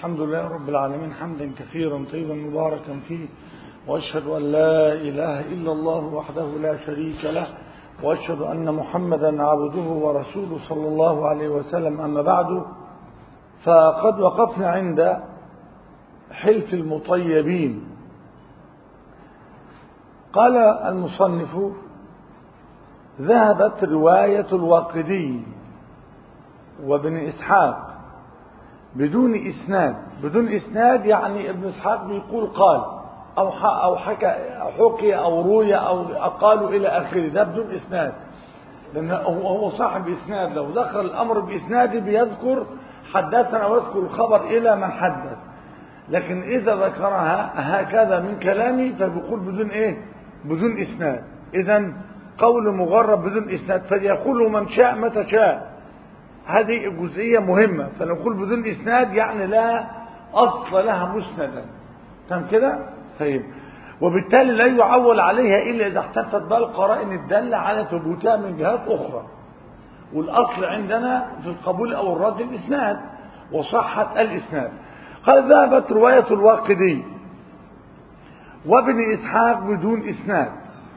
الحمد لله رب العالمين حمدا كثيرا طيبا مباركا فيه وأشهد أن لا إله إلا الله وحده لا شريك له وأشهد أن محمدا عبده ورسوله صلى الله عليه وسلم أما بعد فقد وقفنا عند حلف المطيبين قال المصنف ذهبت رواية الواقدي وابن إسحاق بدون إسناد بدون إسناد يعني ابن إسحاق بيقول قال أو أو حكى أو حكي أو روي أو قالوا إلى آخره ده بدون إسناد لأن هو صاحب إسناد لو ذكر الأمر بإسناده بيذكر حدثنا ويذكر الخبر إلى من حدث لكن إذا ذكرها هكذا من كلامي فبيقول بدون إيه بدون إسناد إذا قول مغرب بدون إسناد فليقول من شاء متى شاء هذه جزئية مهمة فنقول بدون إسناد يعني لا أصل لها مسندا تم كده طيب وبالتالي لا يعول عليها إلا إذا احتفت بها القرائن الدالة على ثبوتها من جهات أخرى والأصل عندنا في القبول أو الرد الإسناد وصحة الإسناد قال ذهبت رواية الواقدي وابن إسحاق بدون إسناد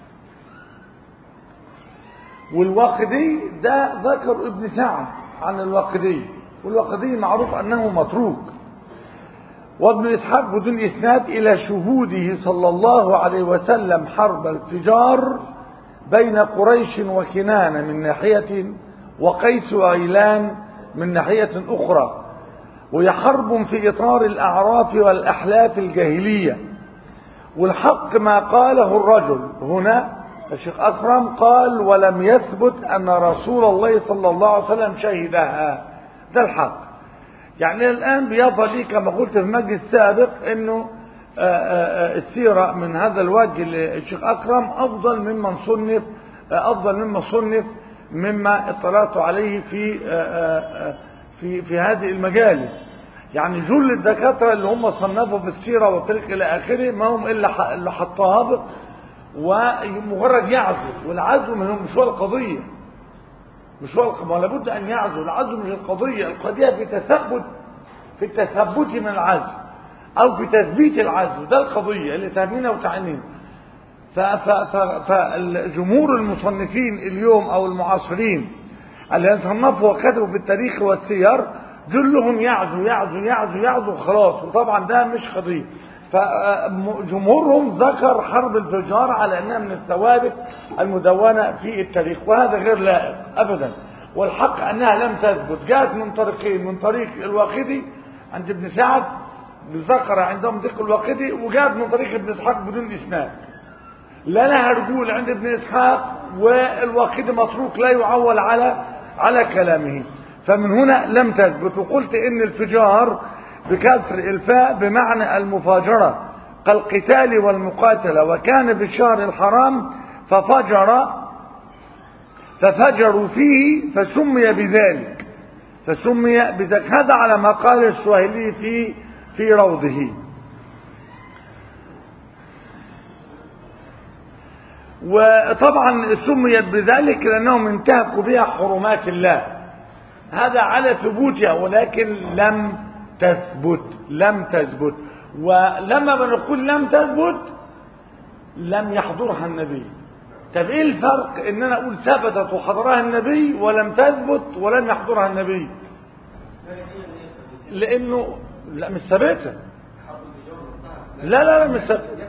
والواقدي ده ذكر ابن سعد عن الواقدي والواقدي معروف أنه متروك وابن إسحاق بدون إسناد إلى شهوده صلى الله عليه وسلم حرب الفجار بين قريش وكنانة من ناحية وقيس وغيلان من ناحية أخرى وهي حرب في إطار الأعراف والأحلاف الجاهلية والحق ما قاله الرجل هنا الشيخ أكرم قال ولم يثبت أن رسول الله صلى الله عليه وسلم شهدها ده الحق يعني الآن بيظهر لي كما قلت في المجلس السابق أنه السيرة من هذا الوجه للشيخ أكرم أفضل ممن صنف أفضل مما صنف مما اطلعت عليه في في في هذه المجالس يعني جل الدكاترة اللي هم صنفوا في السيرة والتاريخ إلى آخره ما هم إلا اللي حطها ومجرد يعزو والعزو مش هو القضية مش هو القضية لابد أن يعزو العزو مش القضية القضية في تثبت في التثبت من العزو أو في تثبيت العزو ده القضية اللي تهمنا وتعنينا فجمهور المصنفين اليوم أو المعاصرين اللي صنفوا وكتبوا في التاريخ والسير كلهم يعزو يعزو يعزو يعزو خلاص وطبعا ده مش قضية فجمهورهم ذكر حرب الفجار على انها من الثوابت المدونة في التاريخ وهذا غير لائق ابدا والحق انها لم تثبت جاءت من طريقين من طريق الواقدي عند ابن سعد ذكر عندهم ذكر الواقدي وجاءت من طريق ابن اسحاق بدون اسناد لا لها رجول عند ابن اسحاق والواقدي متروك لا يعول على على كلامه فمن هنا لم تثبت وقلت ان الفجار بكسر الفاء بمعنى المفاجرة كالقتال والمقاتلة وكان في الشهر الحرام ففجر ففجروا فيه فسمي بذلك فسمي بذلك هذا على ما قال السهيلي في في روضه وطبعا سميت بذلك لأنهم انتهكوا بها حرمات الله هذا على ثبوتها ولكن لم تثبت لم تثبت ولما بنقول لم تثبت لم يحضرها النبي طب ايه الفرق ان انا اقول ثبتت وحضرها النبي ولم تثبت ولم يحضرها النبي لانه لا مش ثابته لا لا لا مش ثابته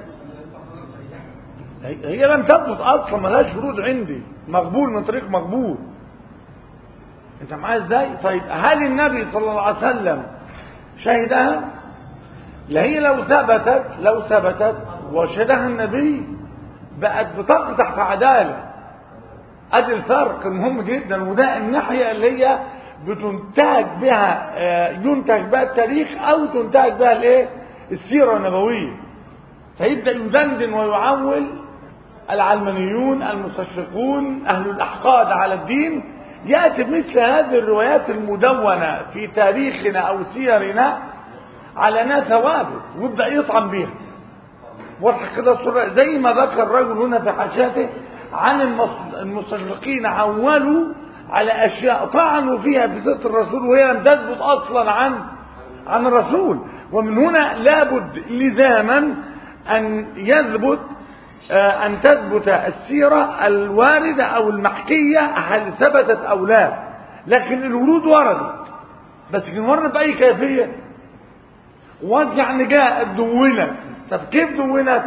هي لم تثبت اصلا ملهاش شروط عندي مقبول من طريق مقبول انت معايا ازاي طيب هل النبي صلى الله عليه وسلم شهدها لا هي لو ثبتت لو ثبتت وشهدها النبي بقت بتقدح في عدالة ادي الفرق المهم جدا وده الناحية اللي هي بتنتهج بها ينتج بها التاريخ او تنتهج بها الايه السيرة النبوية فيبدأ يدندن ويعول العلمانيون المستشرقون اهل الاحقاد على الدين يأتي مثل هذه الروايات المدونة في تاريخنا أو سيرنا على انها ثوابت ويبدأ يطعن بها واضح كده الصورة زي ما ذكر الرجل هنا في حاشاته عن المستشرقين عولوا على أشياء طعنوا فيها في ست الرسول وهي لم تثبت أصلا عن عن الرسول ومن هنا لابد لزاما أن يثبت أن تثبت السيرة الواردة أو المحكية هل ثبتت أو لا لكن الورود وردت بس كان ورد بأي كيفية ورد يعني جاء دونت طب كيف دونت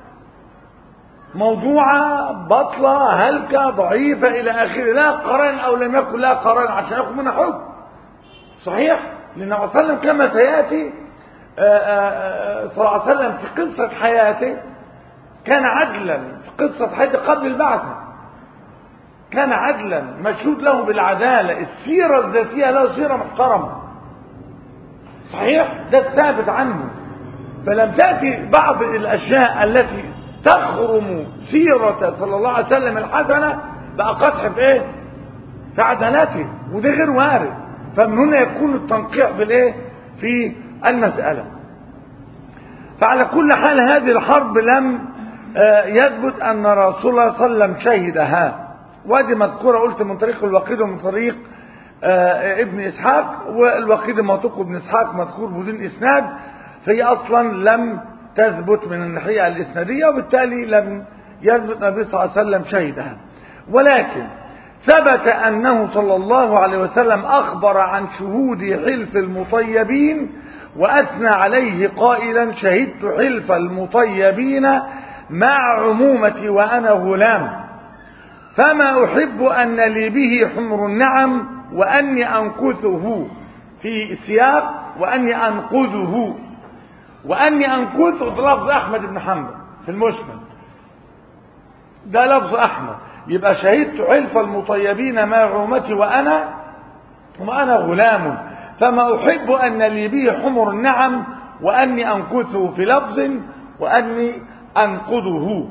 موضوعة بطلة هلكة ضعيفة إلى آخره لا قرن أو لم يكن لا قرن عشان يأخذ منها حكم صحيح لأن النبي صلى الله عليه وسلم كما سيأتي صلى الله عليه وسلم في قصة حياته كان عدلا في قصة حياته قبل البعثة كان عدلا مشهود له بالعدالة السيرة الذاتية له سيرة محترمة صحيح ده الثابت عنه فلم تأتي بعض الأشياء التي تخرم سيرة صلى الله عليه وسلم الحسنة بقى قدح في ايه في عدالته وده غير وارد فمن هنا يكون التنقيع في الايه في المسألة فعلى كل حال هذه الحرب لم يثبت أن رسول الله صلى الله عليه وسلم شهدها وادي مذكورة قلت من طريق الوقيد ومن طريق ابن إسحاق والوقيد المنطق ابن إسحاق مذكور بدون إسناد فهي أصلا لم تثبت من الناحية الإسنادية وبالتالي لم يثبت النبي صلى الله عليه وسلم شهدها ولكن ثبت أنه صلى الله عليه وسلم أخبر عن شهود حلف المطيبين وأثنى عليه قائلا شهدت حلف المطيبين مع عمومتي وأنا غلام فما أحب أن لي به حمر النعم وأني أنكثه في سياق وأني أنقذه وأني أنكثه ده لفظ أحمد بن حنبل في المسند ده لفظ أحمد يبقى شهدت حلف المطيبين مع عمومتي وأنا وأنا غلام فما أحب أن لي به حمر النعم وأني أنكثه في لفظ وأني أنقذه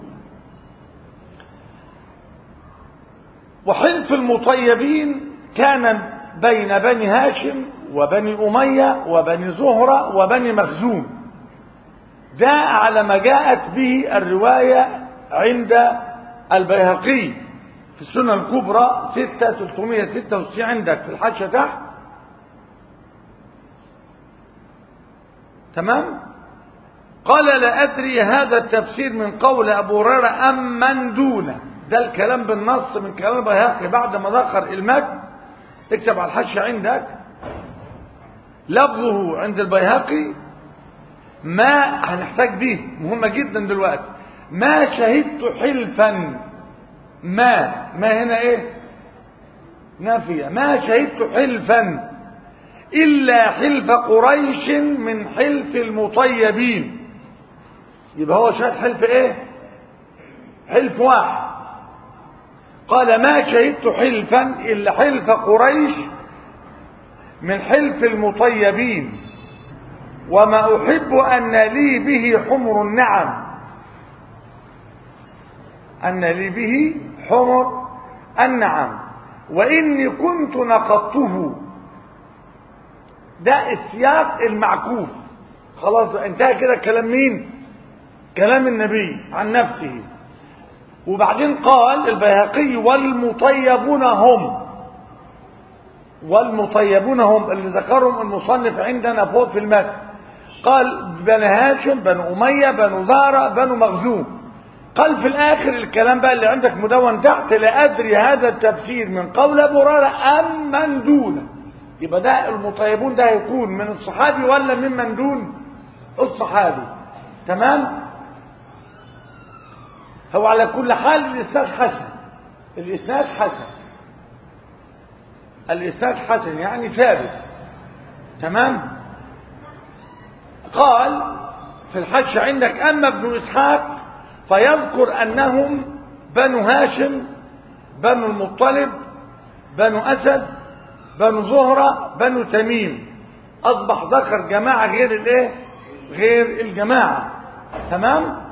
وحلف المطيبين كان بين بني هاشم وبني أمية وبني زهرة وبني مخزوم ده على ما جاءت به الرواية عند البيهقي في السنة الكبرى 6366 عندك في الحاشية تحت تمام قال لا أدري هذا التفسير من قول أبو هريرة أم من دونه ده الكلام بالنص من كلام البيهقي بعد ما ذكر المد اكتب على الحاشية عندك لفظه عند البيهقي ما هنحتاج دي مهمة جدا دلوقتي ما شهدت حلفا ما ما هنا ايه نافية ما شهدت حلفا إلا حلف قريش من حلف المطيبين يبقى هو شهد حلف ايه حلف واحد قال ما شهدت حلفا إلا حلف قريش من حلف المطيبين وما أحب أن لي به حمر النعم أن لي به حمر النعم وإني كنت نقضته ده السياق المعكوف خلاص انتهى كده كلام مين كلام النبي عن نفسه وبعدين قال البيهقي والمطيبون هم والمطيبون هم اللي ذكرهم المصنف عندنا فوق في المتن قال بني هاشم بنو أمية بنو زهرة بنو مخزوم قال في الآخر الكلام بقى اللي عندك مدون تحت لا أدري هذا التفسير من قول أبو هريرة أم من دونه يبقى ده المطيبون ده هيكون من الصحابي ولا ممن دون الصحابي تمام هو على كل حال الإسناد حسن الإسناد حسن الإسناد حسن يعني ثابت تمام قال في الحج عندك أما ابن إسحاق فيذكر أنهم بنو هاشم بنو المطلب بنو أسد بنو زهرة بنو تميم أصبح ذكر جماعة غير الإيه غير الجماعة تمام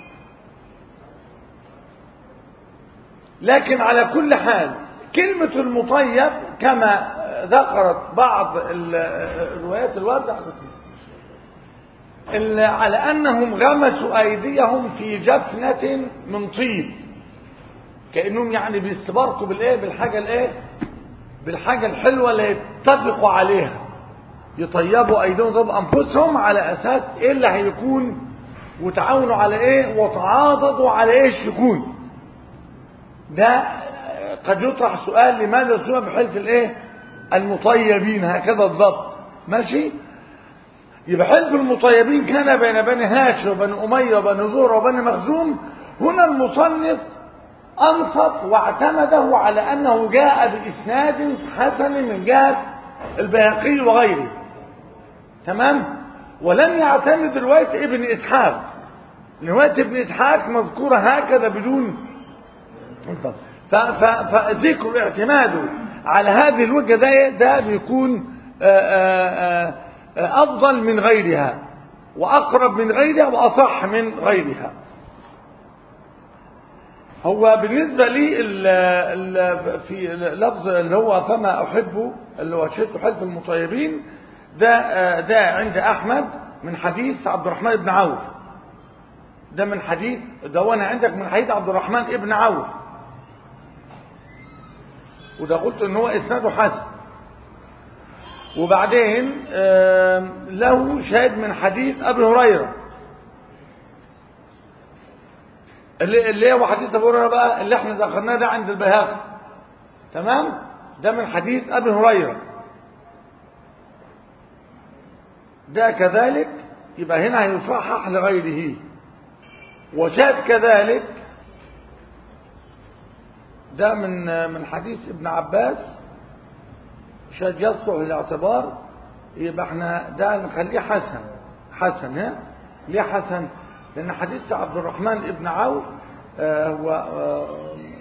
لكن على كل حال كلمة المطيب كما ذكرت بعض الروايات الواردة على أنهم غمسوا أيديهم في جفنة من طيب كأنهم يعني بيستبرقوا بالإيه بالحاجة الإيه بالحاجة الحلوة اللي يتفقوا عليها يطيبوا ايديهم ضرب انفسهم على اساس ايه اللي هيكون وتعاونوا على ايه وتعاضدوا على ايش يكون ده قد يطرح سؤال لماذا سمى بحلف الايه المطيبين هكذا الضبط ماشي يبقى حلف المطيبين كان بين بني هاشم وبني اميه وبني زهره وبني مخزوم هنا المصنف انصف واعتمده على انه جاء باسناد حسن من جهه البيهقي وغيره تمام ولم يعتمد روايه ابن اسحاق روايه ابن اسحاق مذكوره هكذا بدون فذكر اعتماده على هذه الوجهه ده ده بيكون آآ آآ افضل من غيرها واقرب من غيرها واصح من غيرها هو بالنسبه لي ال ال في لفظ اللي هو فما احبه اللي هو شهدت حلف المطيبين ده ده عند احمد من حديث عبد الرحمن بن عوف ده من حديث ده وانا عندك من حديث عبد الرحمن ابن عوف وده قلت ان هو اسناده حسن وبعدين له شاهد من حديث ابي هريره اللي اللي هو حديث ابو هريره بقى اللي احنا ذكرناه ده عند البيهقي تمام ده من حديث ابي هريره ده كذلك يبقى هنا هيصحح لغيره وشاهد كذلك ده من من حديث ابن عباس شاهد يصلح للاعتبار يبقى احنا ده نخليه حسن حسن ها ليه حسن لان حديث عبد الرحمن ابن عوف آه هو آه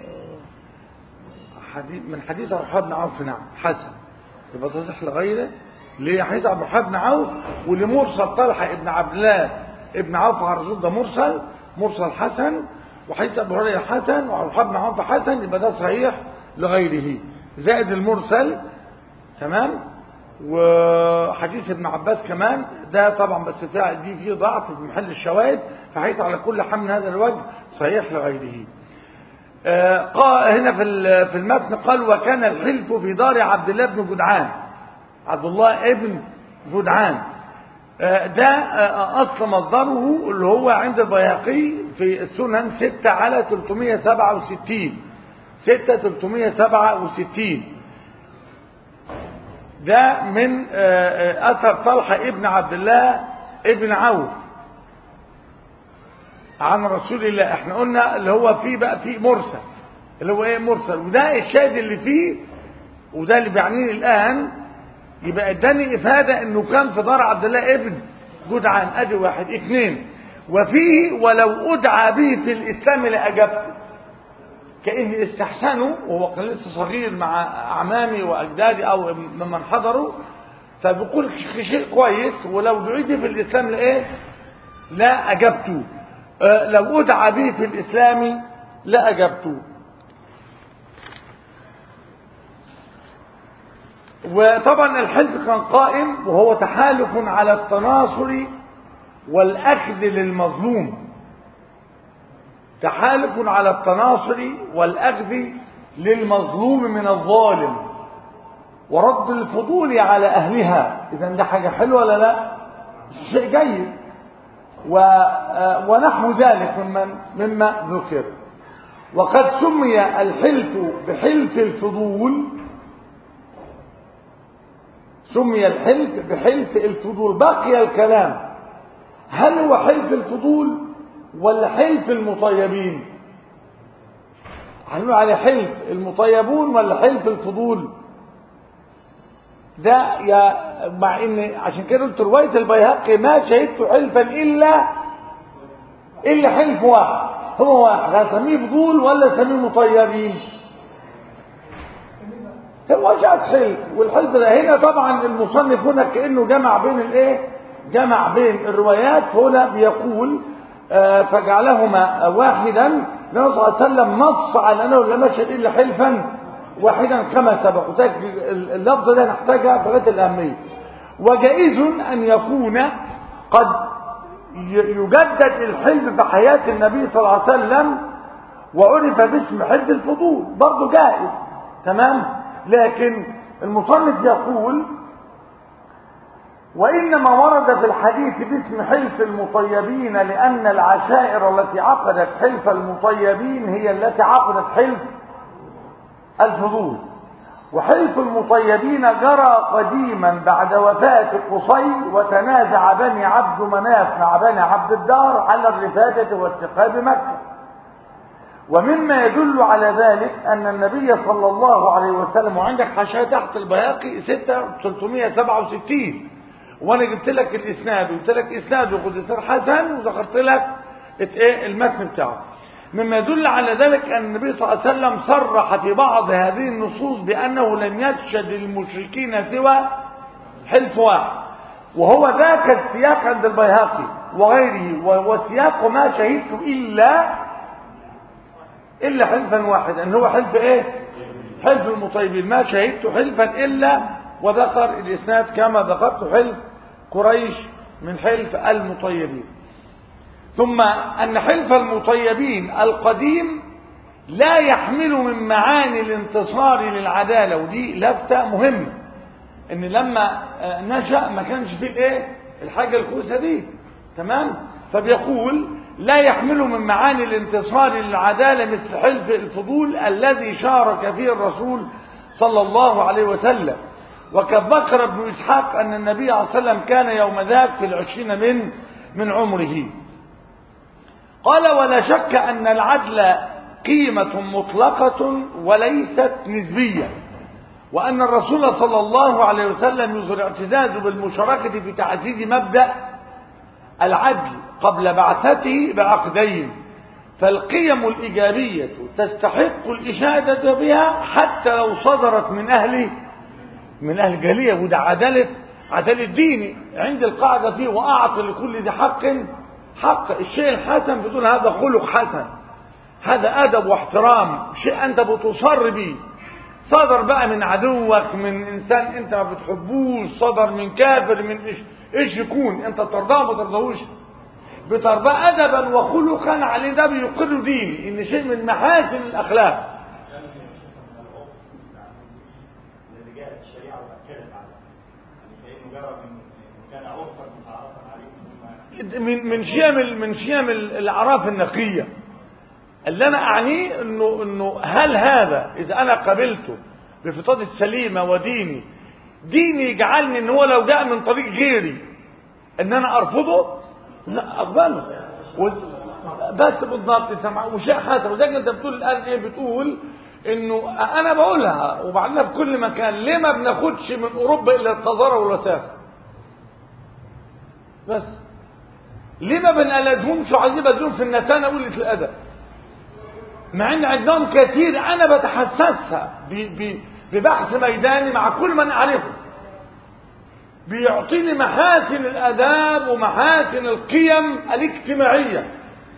حديث من حديث عبد الرحمن بن عوف نعم حسن يبقى تصح لغيره ليه حديث عبد الرحمن بن عوف ولمرسل طلحه ابن عبد الله ابن عوف على الرسول ده مرسل مرسل حسن وحديث ابو هريره حسن وعبد الرحمن بن عوف حسن يبقى ده صحيح لغيره زائد المرسل تمام وحديث ابن عباس كمان ده طبعا بس دي فيه ضعف في محل الشواهد فحيث على كل حال من هذا الوجه صحيح لغيره آه قال هنا في في المتن قال وكان الحلف في دار عبد الله بن جدعان عبد الله ابن جدعان آه ده آه اصل مصدره اللي هو عند البيهقي في السنن 6 على 367 6 367 ده من اثر طلحه ابن عبد الله ابن عوف عن رسول الله احنا قلنا اللي هو فيه بقى فيه مرسل اللي هو ايه مرسل وده الشاهد اللي فيه وده اللي بيعنيه الان يبقى اداني افاده انه كان في دار عبد الله ابن جدعان ادي واحد اثنين وفيه ولو ادعى به في الاسلام لاجبته كأن استحسنوا وهو كان لسه صغير مع أعمامي وأجدادي أو ممن حضروا فبيقول شيء كويس ولو دعيت في الإسلام لإيه؟ لا أجبته أه لو أدعى به في الإسلام لا أجبته وطبعا الحلف كان قائم وهو تحالف على التناصر والأخذ للمظلوم تحالف على التناصر والأخذ للمظلوم من الظالم ورد الفضول على أهلها إذا ده حاجة حلوة ولا لا شيء جيد و... ونحو ذلك ممن مما ذكر وقد سمي الحلف بحلف الفضول سمي الحلف بحلف الفضول بقي الكلام هل هو حلف الفضول ولا حلف المطيبين هنقول على حلف المطيبون ولا حلف الفضول ده يا مع ان عشان كده قلت روايه البيهقي ما شهدت حلفا الا الا حلف واحد هو واحد هسميه فضول ولا سميه مطيبين هو جاءت حلف والحلف ده هنا طبعا المصنف هنا كانه جمع بين الايه جمع بين الروايات هنا بيقول آه فجعلهما واحدا النبي صلى الله عليه وسلم نص على انه لم يشهد الا حلفا واحدا كما سبق اللفظ ده نحتاجها في غايه الاهميه وجائز ان يكون قد يجدد الحلف في حياه النبي صلى الله عليه وسلم وعرف باسم حلف الفضول برضه جائز تمام لكن المصنف يقول وإنما ورد في الحديث باسم حلف المطيبين لأن العشائر التي عقدت حلف المطيبين هي التي عقدت حلف الفضول وحلف المطيبين جرى قديما بعد وفاة قصي وتنازع بني عبد مناف مع بني عبد الدار على الرفادة واتقاب مكة ومما يدل على ذلك أن النبي صلى الله عليه وسلم وعندك حاشية تحت البياقي 6367 وانا جبت لك الاسناد وقلت لك اسناد وقد حسن وذكرت لك ايه المتن بتاعه مما يدل على ذلك أن النبي صلى الله عليه وسلم صرح في بعض هذه النصوص بأنه لم يشهد للمشركين سوى حلف واحد وهو ذاك السياق عند البيهقي وغيره وسياق ما شهدت إلا إلا حلفا واحدا أن هو حلف إيه حلف المطيبين ما شهدت حلفا إلا وذكر الإسناد كما ذكرت حلف قريش من حلف المطيبين ثم أن حلف المطيبين القديم لا يحمل من معاني الانتصار للعدالة ودي لفتة مهمة ان لما نشأ ما كانش فيه الايه الحاجة الكوسة دي تمام فبيقول لا يحمل من معاني الانتصار للعدالة مثل حلف الفضول الذي شارك فيه الرسول صلى الله عليه وسلم وقد ذكر ابن إسحاق أن النبي عليه الصلاة والسلام كان يوم ذاك في العشرين من من عمره قال ولا شك أن العدل قيمة مطلقة وليست نسبية وأن الرسول صلى الله عليه وسلم يظهر اعتزازه بالمشاركة في تعزيز مبدأ العدل قبل بعثته بعقدين فالقيم الإيجابية تستحق الإشادة بها حتى لو صدرت من أهل من أهل جالية وده عدالة عدالة ديني عند القاعدة فيه وأعطي لكل ذي حق حق الشيء الحسن بتقول هذا خلق حسن هذا أدب واحترام شيء أنت بتصر به صدر بقى من عدوك من إنسان أنت ما بتحبوش صدر من كافر من إيش إيش يكون أنت ترضاه ما ترضاهوش بترضاه أدبا وخلقا عليه ده بيقر ديني إن شيء من محاسن الأخلاق من من شيم من شيم الاعراف النقيه اللي انا اعنيه انه انه هل هذا اذا انا قبلته بفطرتي السليمه وديني ديني يجعلني ان هو لو جاء من طريق غيري ان انا ارفضه لا اقبله بس بالضبط انت وشيء حسن وزي انت بتقول الان ايه بتقول انه انا بقولها وبعدين في كل مكان ليه ما بناخدش من اوروبا الا القذاره والوساخه بس ليه ما بنقلدهمش وعايزين بدلهم في النتانة وقلة الأدب مع ان عندهم كثير انا بتحسسها ببحث ميداني مع كل من اعرفه بيعطيني محاسن الاداب ومحاسن القيم الاجتماعيه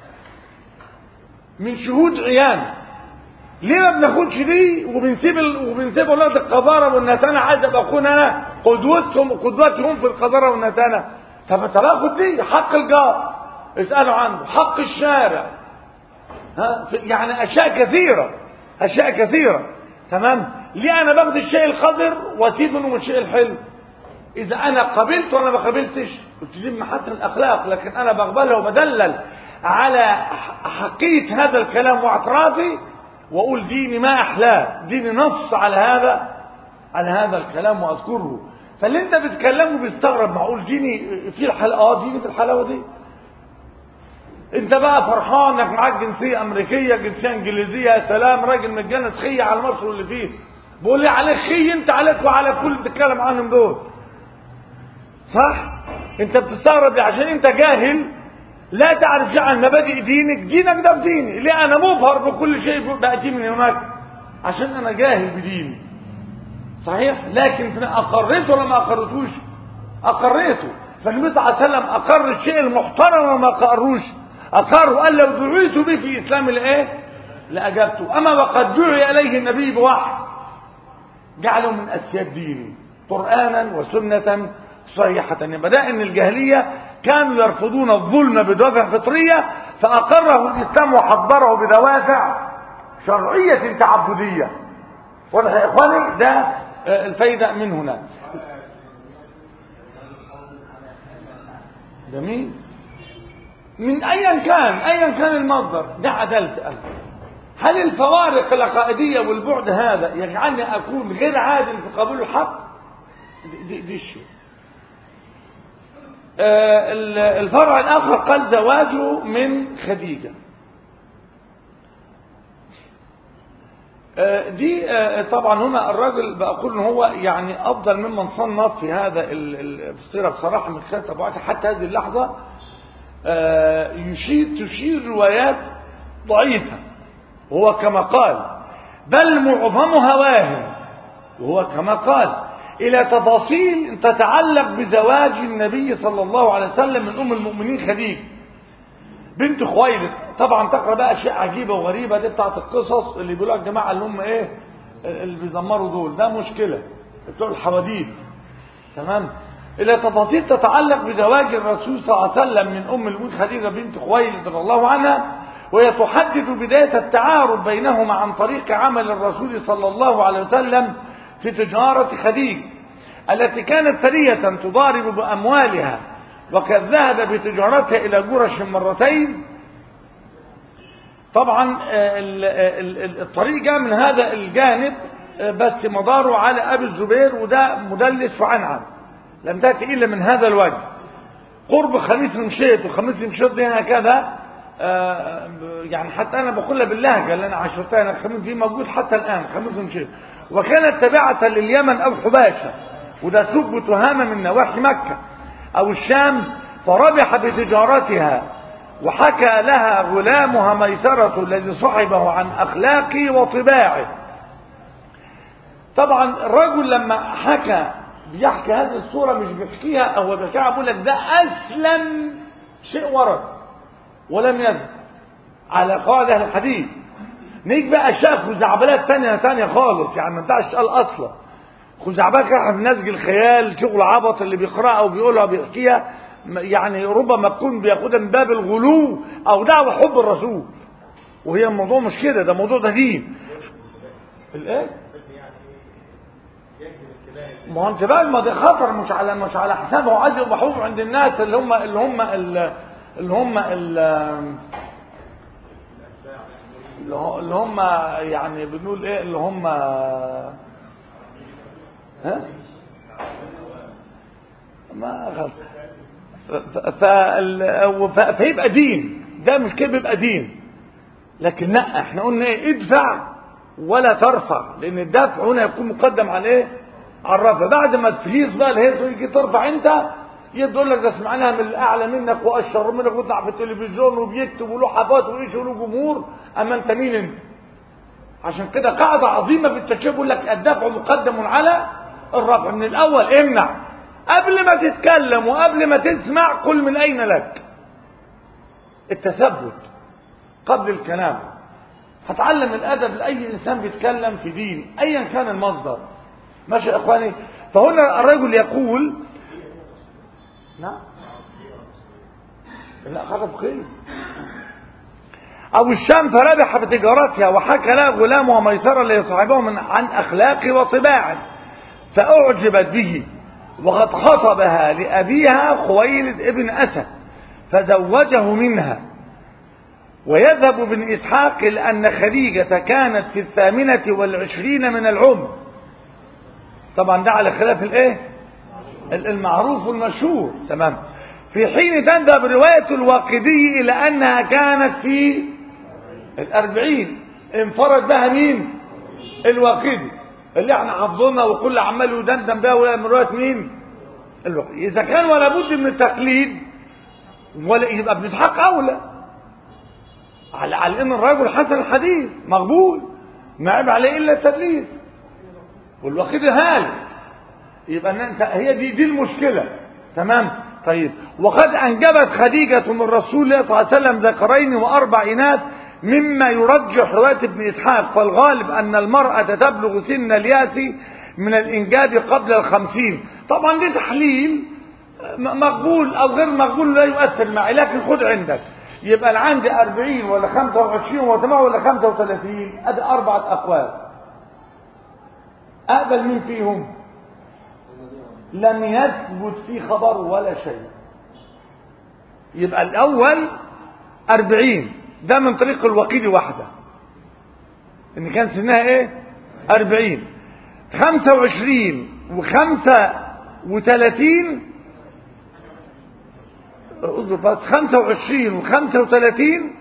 من شهود عيان ليه ما بناخدش دي وبنسيب ال... وبنسيب اولاد القذاره والنتانه عايز ابقى اكون انا قدوتهم قدوتهم في القذاره والنتانه طب انت باخد دي حق الجار اسالوا عنه حق الشارع ها يعني اشياء كثيره اشياء كثيره تمام ليه انا باخد الشيء الخضر واسيب منه الشيء الحلو اذا انا قبلت ولا ما قبلتش قلت دي محاسن الاخلاق لكن انا بقبلها وبدلل على حقيقه هذا الكلام واعترافي واقول ديني ما احلاه ديني نص على هذا على هذا الكلام واذكره فاللي انت بتكلمه بيستغرب معقول ديني في الحلقه اه ديني في الحلاوه دي انت بقى فرحان انك معاك جنسيه امريكيه جنسيه انجليزيه يا سلام راجل متجنس خي على مصر واللي فيه بقول لي عليك خي انت عليك وعلى كل اللي بتتكلم عنهم دول صح انت بتستغرب عشان انت جاهل لا تعرف شيء عن مبادئ دينك دينك ده بديني ليه انا مبهر بكل شيء باتي من هناك عشان انا جاهل بديني صحيح لكن اقريته ولا ما اقرتوش اقريته فالنبي صلى الله عليه وسلم اقر الشيء المحترم وما اقروش اقر وقال لو دعيت به في اسلام الايه لاجبته اما وقد دعي اليه النبي بوحي جعله من اسياد ديني قرانا وسنه صحيحة يبقى ده ان الجاهلية كانوا يرفضون الظلم بدوافع فطرية فأقره الإسلام وحضره بدوافع شرعية تعبدية واضح يا إخواني ده الفايدة من هنا جميل من ايا كان ايا كان المصدر ده عدلت انا هل الفوارق العقائدية والبعد هذا يجعلني اكون غير عادل في قبول الحق دي, دي, دي الشيء آه الفرع الاخر قال زواجه من خديجة آه دي آه طبعا هنا الراجل بقول ان هو يعني افضل ممن صنف في هذا في السيره بصراحه من خلال تبعاتي حتى هذه اللحظه يشير تشير روايات ضعيفة وهو كما قال بل معظمها واهم وهو كما قال إلى تفاصيل تتعلق بزواج النبي صلى الله عليه وسلم من أم المؤمنين خديجة بنت خويلد طبعا تقرأ بقى أشياء عجيبة وغريبة دي بتاعت القصص اللي بيقولوا يا جماعة اللي هم إيه اللي بيدمروا دول ده مشكلة بتوع الحواديت تمام إلى تفاصيل تتعلق بزواج الرسول صلى الله عليه وسلم من أم المؤمنين خديجة بنت خويلد رضي الله عنها وهي تحدد بداية التعارف بينهما عن طريق عمل الرسول صلى الله عليه وسلم في تجارة خديجة التي كانت ثرية تضارب بأموالها وقد ذهب بتجارتها إلى جرش مرتين طبعا الطريق جاء من هذا الجانب بس مداره على أبي الزبير وده مدلس وعنعن لم تأتي إلا من هذا الوجه قرب خميس المشيط وخميس المشيط دي هكذا يعني حتى أنا بقولها باللهجة اللي أنا عشرتها أنا خميس دي موجود حتى الآن خميس المشيط وكانت تابعة لليمن أو حباشة وده سوق تهامة من نواحي مكة أو الشام فربح بتجارتها وحكى لها غلامها ميسرة الذي صحبه عن أخلاقه وطباعه طبعا الرجل لما حكى بيحكي هذه الصورة مش بيحكيها أو بيحكيها بيقول لك ده أسلم شيء ورد ولم يذب على قواعد أهل الحديث نيجي بقى شاف خزعبلات تانية تانية خالص يعني ما بتاعش قال أصلا خزعبلات احنا بنسج الخيال شغل عبط اللي بيقرأها وبيقولها وبيحكيها يعني ربما تكون بياخدها من باب الغلو أو دعوة حب الرسول وهي الموضوع مش كده ده موضوع ده دين الايه ما هو انتباه ما ده خطر مش على مش على حسابه عايز يبقى محبوب عند الناس اللي هم اللي هم اللي هم اللي هم يعني بنقول ايه اللي هم ها ما غلط فيبقى دين ده مش كده بيبقى دين لكن لا احنا قلنا ايه ادفع ولا ترفع لان الدفع هنا يكون مقدم على ايه على الرفع بعد ما تفيز بقى الهيصه يجي ترفع انت يقول لك ده سمعناها من الاعلى منك واشر منك ويطلع في التلفزيون وبيكتب وله حفاظ وايش وله جمهور اما انت مين انت عشان كده قاعده عظيمه في التشبه يقول لك الدفع مقدم على الرفع من الاول امنع قبل ما تتكلم وقبل ما تسمع قل من اين لك التثبت قبل الكلام هتعلم الادب لاي انسان بيتكلم في دين ايا كان المصدر ماشي يا اخواني فهنا الرجل يقول نعم لا خطب خير او الشام فربح بتجارتها وحكى لها غلام وميسرة لصاحبه من عن اخلاقه وطباعه فاعجبت به وقد خطبها لابيها خويلد ابن اسد فزوجه منها ويذهب بن اسحاق لان خديجه كانت في الثامنه والعشرين من العمر طبعا ده على خلاف الايه المعروف والمشهور تمام في حين تذهب رواية الواقدي إلى أنها كانت في الأربعين انفرد بها مين الواقدي اللي احنا حافظونها وكل عمال يدندن بها ولا من رواية مين الواقدي إذا كان ولا بد من التقليد ولا يبقى ابن اسحاق أولى على على ان الرجل حسن الحديث مقبول ما عيب عليه الا التدليس والواخد هالك يبقى انت هي دي دي المشكله تمام طيب وقد انجبت خديجه من رسول الله صلى الله عليه وسلم ذكرين واربع اناث مما يرجح روايه ابن اسحاق فالغالب ان المراه تبلغ سن الياس من الانجاب قبل الخمسين طبعا دي تحليل مقبول او غير مقبول لا يؤثر معي لكن خد عندك يبقى اللي عندي 40 ولا 25 ولا ولا 35 ادي اربعه اقوال اقبل مين فيهم لم يثبت في خبر ولا شيء يبقى الأول أربعين ده من طريق الوكيل واحدة إن كان سنها إيه أربعين خمسة وعشرين وخمسة وثلاثين اصبر بس خمسة وعشرين وخمسة وثلاثين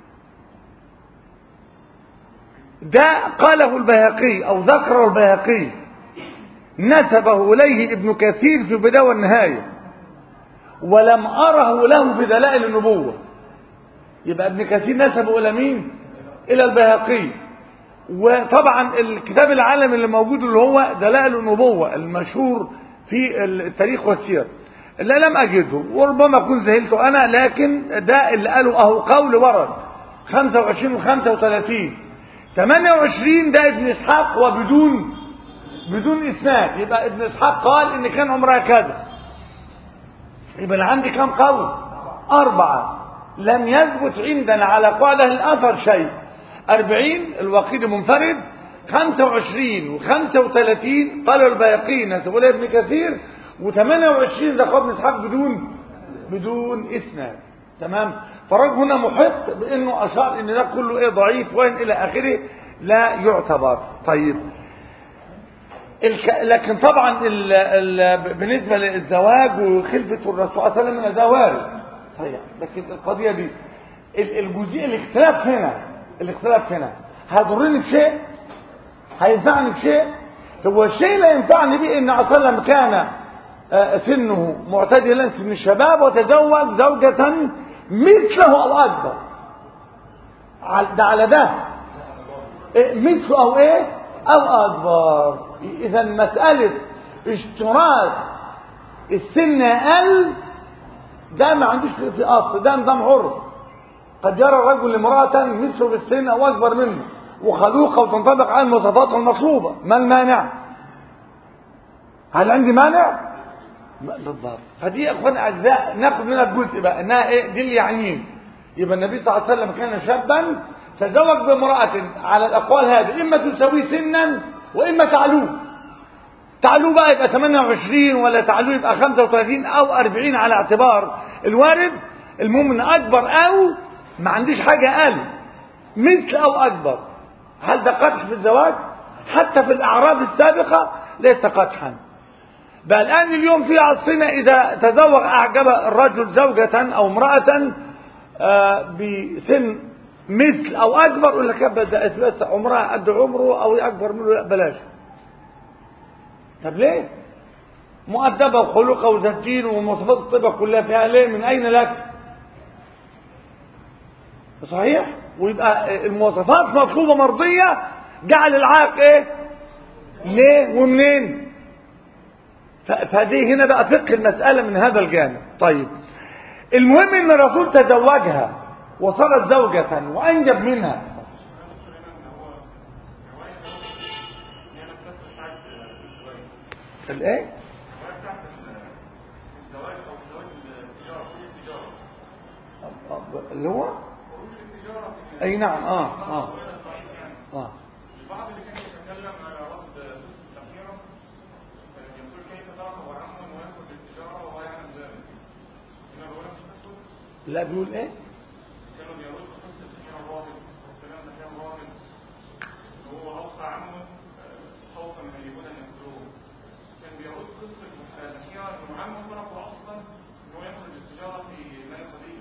ده قاله البيهقي أو ذكره البيهقي نسبه إليه ابن كثير في البداية والنهاية ولم أره له في دلائل النبوة يبقى ابن كثير نسبه إلى مين إلى البيهقي وطبعا الكتاب العالمي اللي موجود اللي هو دلائل النبوة المشهور في التاريخ والسير لا لم أجده وربما أكون زهلته أنا لكن ده اللي قاله أهو قول ورد 25 و 35 28 ده ابن إسحاق وبدون بدون إسناد يبقى ابن إسحاق قال إن كان عمرها كذا يبقى اللي عندي كم قول أربعة لم يثبت عندنا على قاعدة الأثر شيء أربعين الوقيد منفرد خمسة وعشرين وخمسة وثلاثين قال الباقين نسبوا ابن كثير وثمانية وعشرين ذكر ابن إسحاق بدون بدون إسناد تمام فرج هنا محق بأنه أشار إن ده كله إيه ضعيف وين إلى آخره لا يعتبر طيب الك... لكن طبعا ال... ال... بالنسبة للزواج وخلفة الرسول صلى الله عليه وسلم ده وارد صحيح لكن القضية دي الجزئية الاختلاف هنا الاختلاف هنا هيضرني بشيء هينفعني بشيء هو الشيء لا ينفعني به ان عليه وسلم كان سنه معتدلا سن الشباب وتزوج زوجة مثله او اكبر ده على ده مثله او ايه او اكبر اذا مسألة اشتراط السن اقل ده ما عندوش في اصل ده نظام عرف قد يرى الرجل امرأة مثله بالسن او اكبر منه وخلوقة وتنطبق على المواصفات المطلوبة ما المانع هل عندي مانع بالضبط فدي يا اخوان اجزاء ناخد منها الجزء بقى انها ايه دي اللي يعنين يبقى النبي صلى الله عليه وسلم كان شابا تزوج بامرأة على الاقوال هذه اما تساويه سنا واما تعلوه تعلوه بقى يبقى 28 ولا تعلوه يبقى 35 او 40 على اعتبار الوارد المهم ان اكبر او ما عنديش حاجة اقل مثل او اكبر هل ده قدح في الزواج حتى في الاعراض السابقة ليس قدحا بل الآن اليوم في عصرنا إذا تزوج أعجب الرجل زوجة أو امرأة بسن مثل أو أكبر يقول لك بدأت بس عمرها قد عمره أو أكبر منه لا بلاش طب ليه؟ مؤدبة وخلقة وزكين ومواصفات الطيبة كلها فيها ليه؟ من أين لك؟ صحيح؟ ويبقى المواصفات مطلوبة مرضية جعل العائق ايه؟ ليه ومنين؟ فدي هنا بقى فقه المسألة من هذا الجانب طيب المهم ان الرسول تزوجها وصارت زوجة وانجب منها الايه اللي هو اي نعم اه اه اه البعض اللي كان يتكلم على رفض قصه الاخيره يقول كيف ترك وعمه ويأخذ بالتجاره وهو يعلم ذلك هنا بقول مش مسؤول لا بيقول ايه كانوا بيردوا قصه الاخيره الراهب والكلام ده كان راهب هو اوصى عمه خوفا من اليهود ان يقتلوه كان بيرد قصه الاخيره انه عمه تركه اصلا ان هو ياخذ بالتجاره في مال خديجه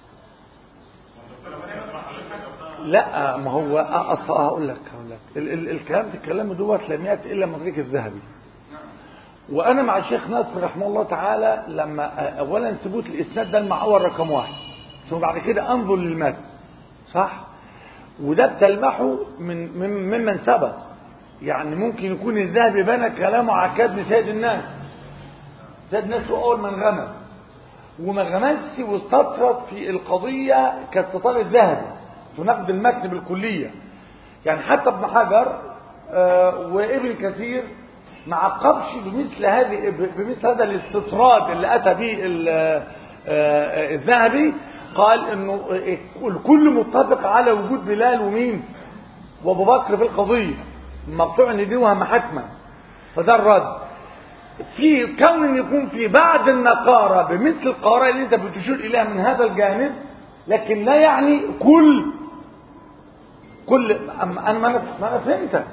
لا ما هو اصل هقول لك هقول لك ال ال الكلام الكلام دوت لم ياتي الا من طريق الذهبي وانا مع الشيخ ناصر رحمه الله تعالى لما اولا ثبوت الاسناد ده المعول رقم واحد ثم بعد كده انظر للمتن صح وده بتلمحه من, من ممن سبق يعني ممكن يكون الذهبي بنى كلامه على كتب سيد الناس سيد الناس هو اول من غمز وما غمزش واستطرد في القضية كاستطار الذهبي في نقد المتن بالكلية يعني حتى ابن حجر آه وابن كثير ما عقبش بمثل هذه بمثل هذا الاستطراد اللي اتى به آه الذهبي قال انه الكل متفق على وجود بلال ومين وابو بكر في القضيه مقطوع ان دي وهم حتما فده الرد في كون يكون في بعض النقارة بمثل القارة اللي انت بتشير اليها من هذا الجانب لكن لا يعني كل كل أما انا ما انا ما أنا فهمتك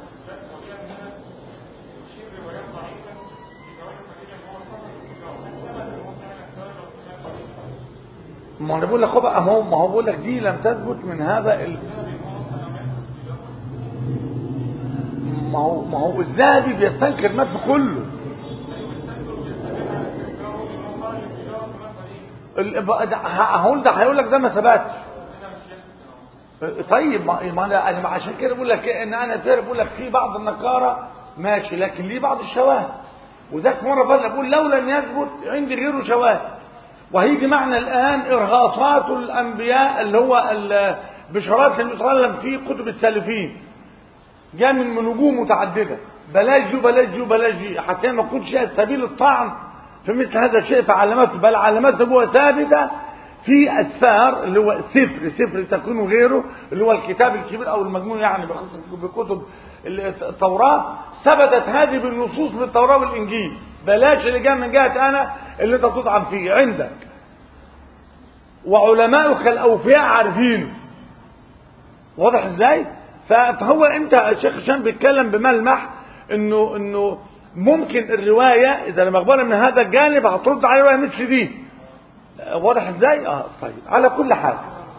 ما انا بقول لك هو بقى ما هو ما هو بقول لك دي لم تثبت من هذا ال... ما هو ما هو الذهبي بيستنكر المتن كله ال- بقى ده- ه- هقول ده هيقول لك ده ما ثبتش طيب ما ما انا انا عشان كده بقول لك إيه، ان انا فعلا بقول لك في بعض النكاره ماشي لكن ليه بعض الشواهد وذاك مره فضل اقول لولا ان يثبت عندي غيره شواهد وهيجي معنا الان ارهاصات الانبياء اللي هو ال- بشارات النبي صلى الله عليه وسلم في كتب السالفين جاء من من وجوه متعدده بلاش دي وبلاش دي وبلاش دي حتى ما يكونش سبيل الطعن في مثل هذا الشيء فعلامات بل علامات نبوه ثابته في اسفار اللي هو سفر سفر تكون غيره اللي هو الكتاب الكبير او المجموع يعني بخصوص بكتب التوراه ثبتت هذه بالنصوص بالتوراه والانجيل بلاش اللي جاء من جهه انا اللي انت تطعن فيه عندك وعلماؤك الاوفياء عارفينه واضح ازاي ف- فهو انت الشيخ هشام بيتكلم بملمح انه انه ممكن الروايه اذا لم اقبلها من هذا الجانب هترد على روايه مثل دي آه، واضح ازاي اه طيب على كل حال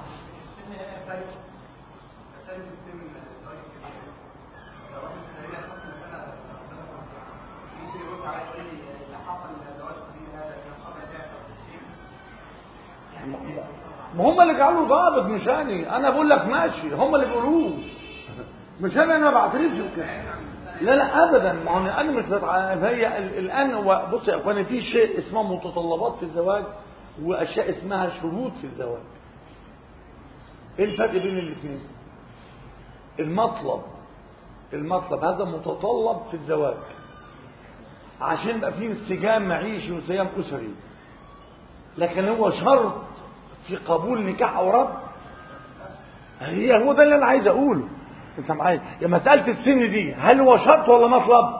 ما هم اللي جعلوا ضابط مش انا انا بقول لك ماشي هم اللي بيقولوه مش انا انا ما بعترفش بكده لا لا ابدا ما هو انا مش بتع... هي ال- الان هو بص يا اخواني في شيء اسمه متطلبات في الزواج واشياء اسمها شروط في الزواج ايه الفرق بين الاثنين المطلب المطلب هذا متطلب في الزواج عشان يبقى فيه انسجام معيشي وانسجام اسري لكن هو شرط في قبول نكاح او رفض هي هو ده اللي انا عايز اقوله انت معايا يا مساله السن دي هل هو شرط ولا مطلب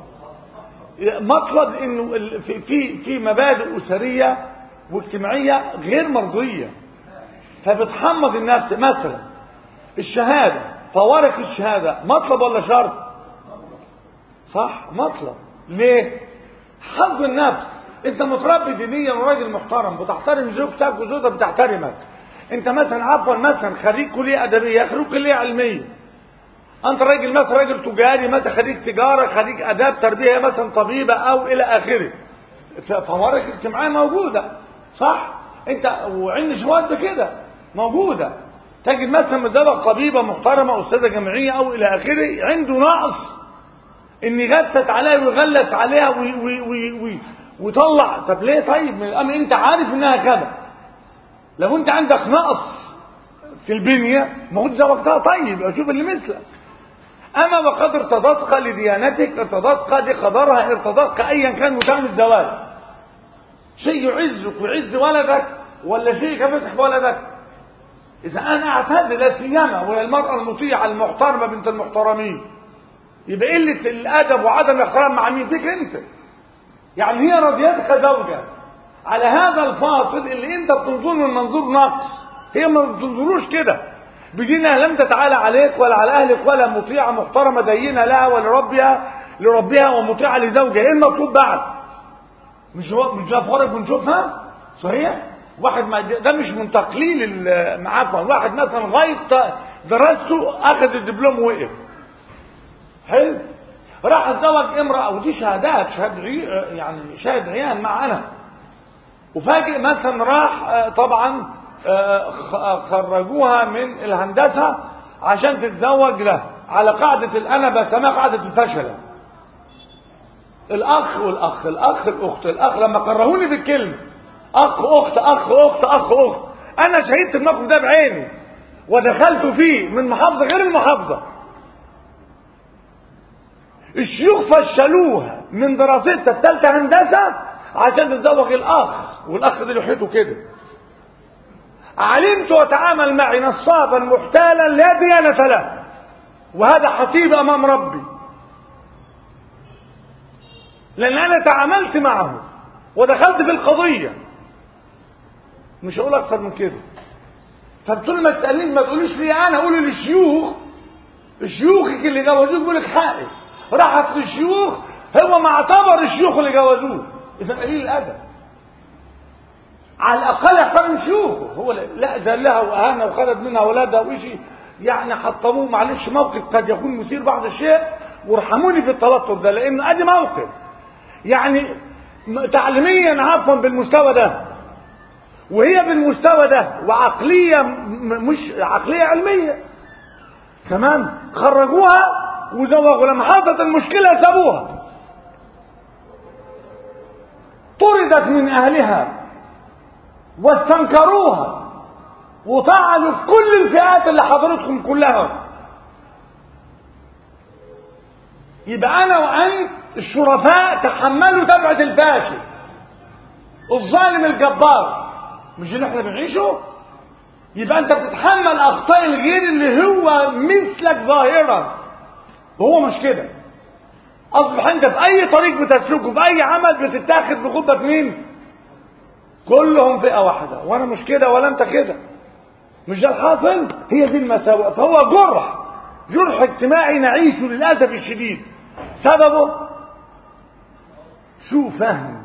مطلب انه ال- في في في مبادئ اسريه واجتماعيه غير مرضيه فبتحمض النفس مثلا الشهاده فوارق الشهاده مطلب ولا شرط صح مطلب ليه حظ النفس انت متربي دينيا وراجل محترم بتحترم زوجتك وزوجتك بتحترمك انت مثلا عفوا مثلا خريج كليه ادبيه خريج كليه علميه انت راجل مثلا راجل تجاري مثلا خريج تجاره خريج اداب تربيه مثلا طبيبه او الى اخره ف- فوارق اجتماعيه موجوده صح انت وعند شواذ كده موجوده تجد مثلا متزوج طبيبه محترمه استاذه جامعيه او الى اخره عنده نقص ان يغثت عليها ويغلس عليها وي وي وي وي ويطلع طب ليه طيب من الامر انت عارف انها كذا لو انت عندك نقص في البنيه ما كنت زوجتها طيب اشوف اللي مثلك اما وقد ارتضتك لديانتك ارتضتك لقدرها ارتضتك ايا كان مكان الزواج شيء يعزك ويعز ولدك ولا شيء كفتح ولدك اذا انا اعتزل لا سيما وهي المراه المطيعه المحترمه بنت المحترمين يبقى قله الادب وعدم الاحترام مع مين فيك انت يعني هي رضيتك زوجة على هذا الفاصل اللي انت بتنظر من منظور نقص هي ما بتنظروش كده بدينها لم تتعالى عليك ولا على اهلك ولا مطيعة محترمة دينة لها ولربها لربها ومطيعة لزوجها ايه المطلوب بعد مش هو مش ده فرق بنشوفها صحيح واحد ما ده مش من تقليل ال- عفوا واحد مثلا غاية دراسته اخذ الدبلوم ووقف حلو راح اتزوج امرأة ودي شهادات شهاد عي- يعني شاهد عيان معنا وفاجئ مثلا راح آه، طبعا آه، خ- خرجوها من الهندسة عشان تتزوج له على قاعدة الأنا بسميها قاعدة الفشلة الأخ والأخ الأخ الأخت الأخ لما كرهوني بالكلمة أخ أخت أخ أخت أخ أخت أنا شهدت الموقف ده بعيني ودخلت فيه من محافظة غير المحافظة الشيوخ فشلوها من دراستها الثالثة هندسة عشان تتزوج الأخ والأخ ده لحيته كده علمت وتعامل معي نصابا محتالا لا ديانة له وهذا حسيب أمام ربي لان انا تعاملت معه ودخلت في القضيه مش هقول اكثر من كده فبتقول ما تسالنيش ما تقوليش لي انا قولي للشيوخ شيوخك اللي جوزوك بيقول لك حقي راحت للشيوخ هو ما اعتبر الشيوخ اللي جوزوه اذا قليل الادب على الاقل احترم شيوخه هو لا زلها واهانها وخلد منها اولادها وشي يعني حطموه معلش موقف قد يكون مثير بعض الشيء وارحموني في التوتر ده لانه ادي موقف يعني تعليميا عفوا بالمستوى ده وهي بالمستوى ده وعقليه مش عقليه علميه تمام خرجوها وزوغوا لما حصلت المشكله سابوها طردت من اهلها واستنكروها وطعنوا في كل الفئات اللي حضرتكم كلها يبقى انا وانت الشرفاء تحملوا تبعة الفاشل الظالم الجبار مش اللي احنا بنعيشه يبقى انت بتتحمل اخطاء الغير اللي هو مثلك ظاهرا وهو مش كده اصبح انت في اي طريق بتسلكه في اي عمل بتتاخد بخطة مين كلهم فئة واحدة وانا مش كده ولا انت كده مش ده الحاصل هي دي المساوئ فهو جرح جرح اجتماعي نعيشه للأسف الشديد سببه سوء فهم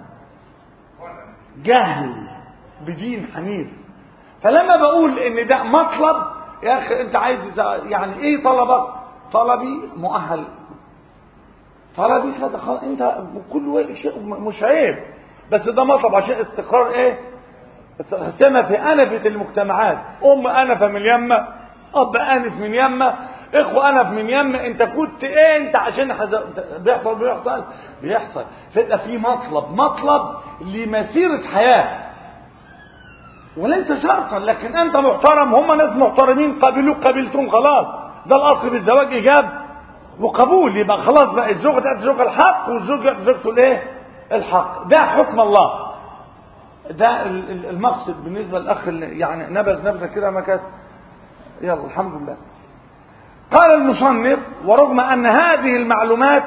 جهل بدين حنيف فلما بقول ان ده مطلب يا اخي انت عايز يعني ايه طلبك طلبي مؤهل طلبي كده خلاص انت كل شيء مش عيب بس ده مطلب عشان استقرار ايه سمة في أنفة المجتمعات أم أنف من يمة أب أنف من يمة إخوة أنف من يمة أنت كنت إيه أنت عشان حز... بيحصل بيحصل بيحصل فيبقى في مطلب مطلب لمسيرة حياة وليس شرطا لكن أنت محترم هم ناس محترمين قبلوك قبلتهم خلاص ده الأصل بالزواج إيجاب وقبول يبقى خلاص بقى الزوجة تأتي زوج الحق والزوج يأتي زوجته الإيه؟ الحق ده حكم الله ده المقصد بالنسبة للأخ اللي يعني نبذ نبذة كده ما كانت يلا الحمد لله قال المصنف ورغم أن هذه المعلومات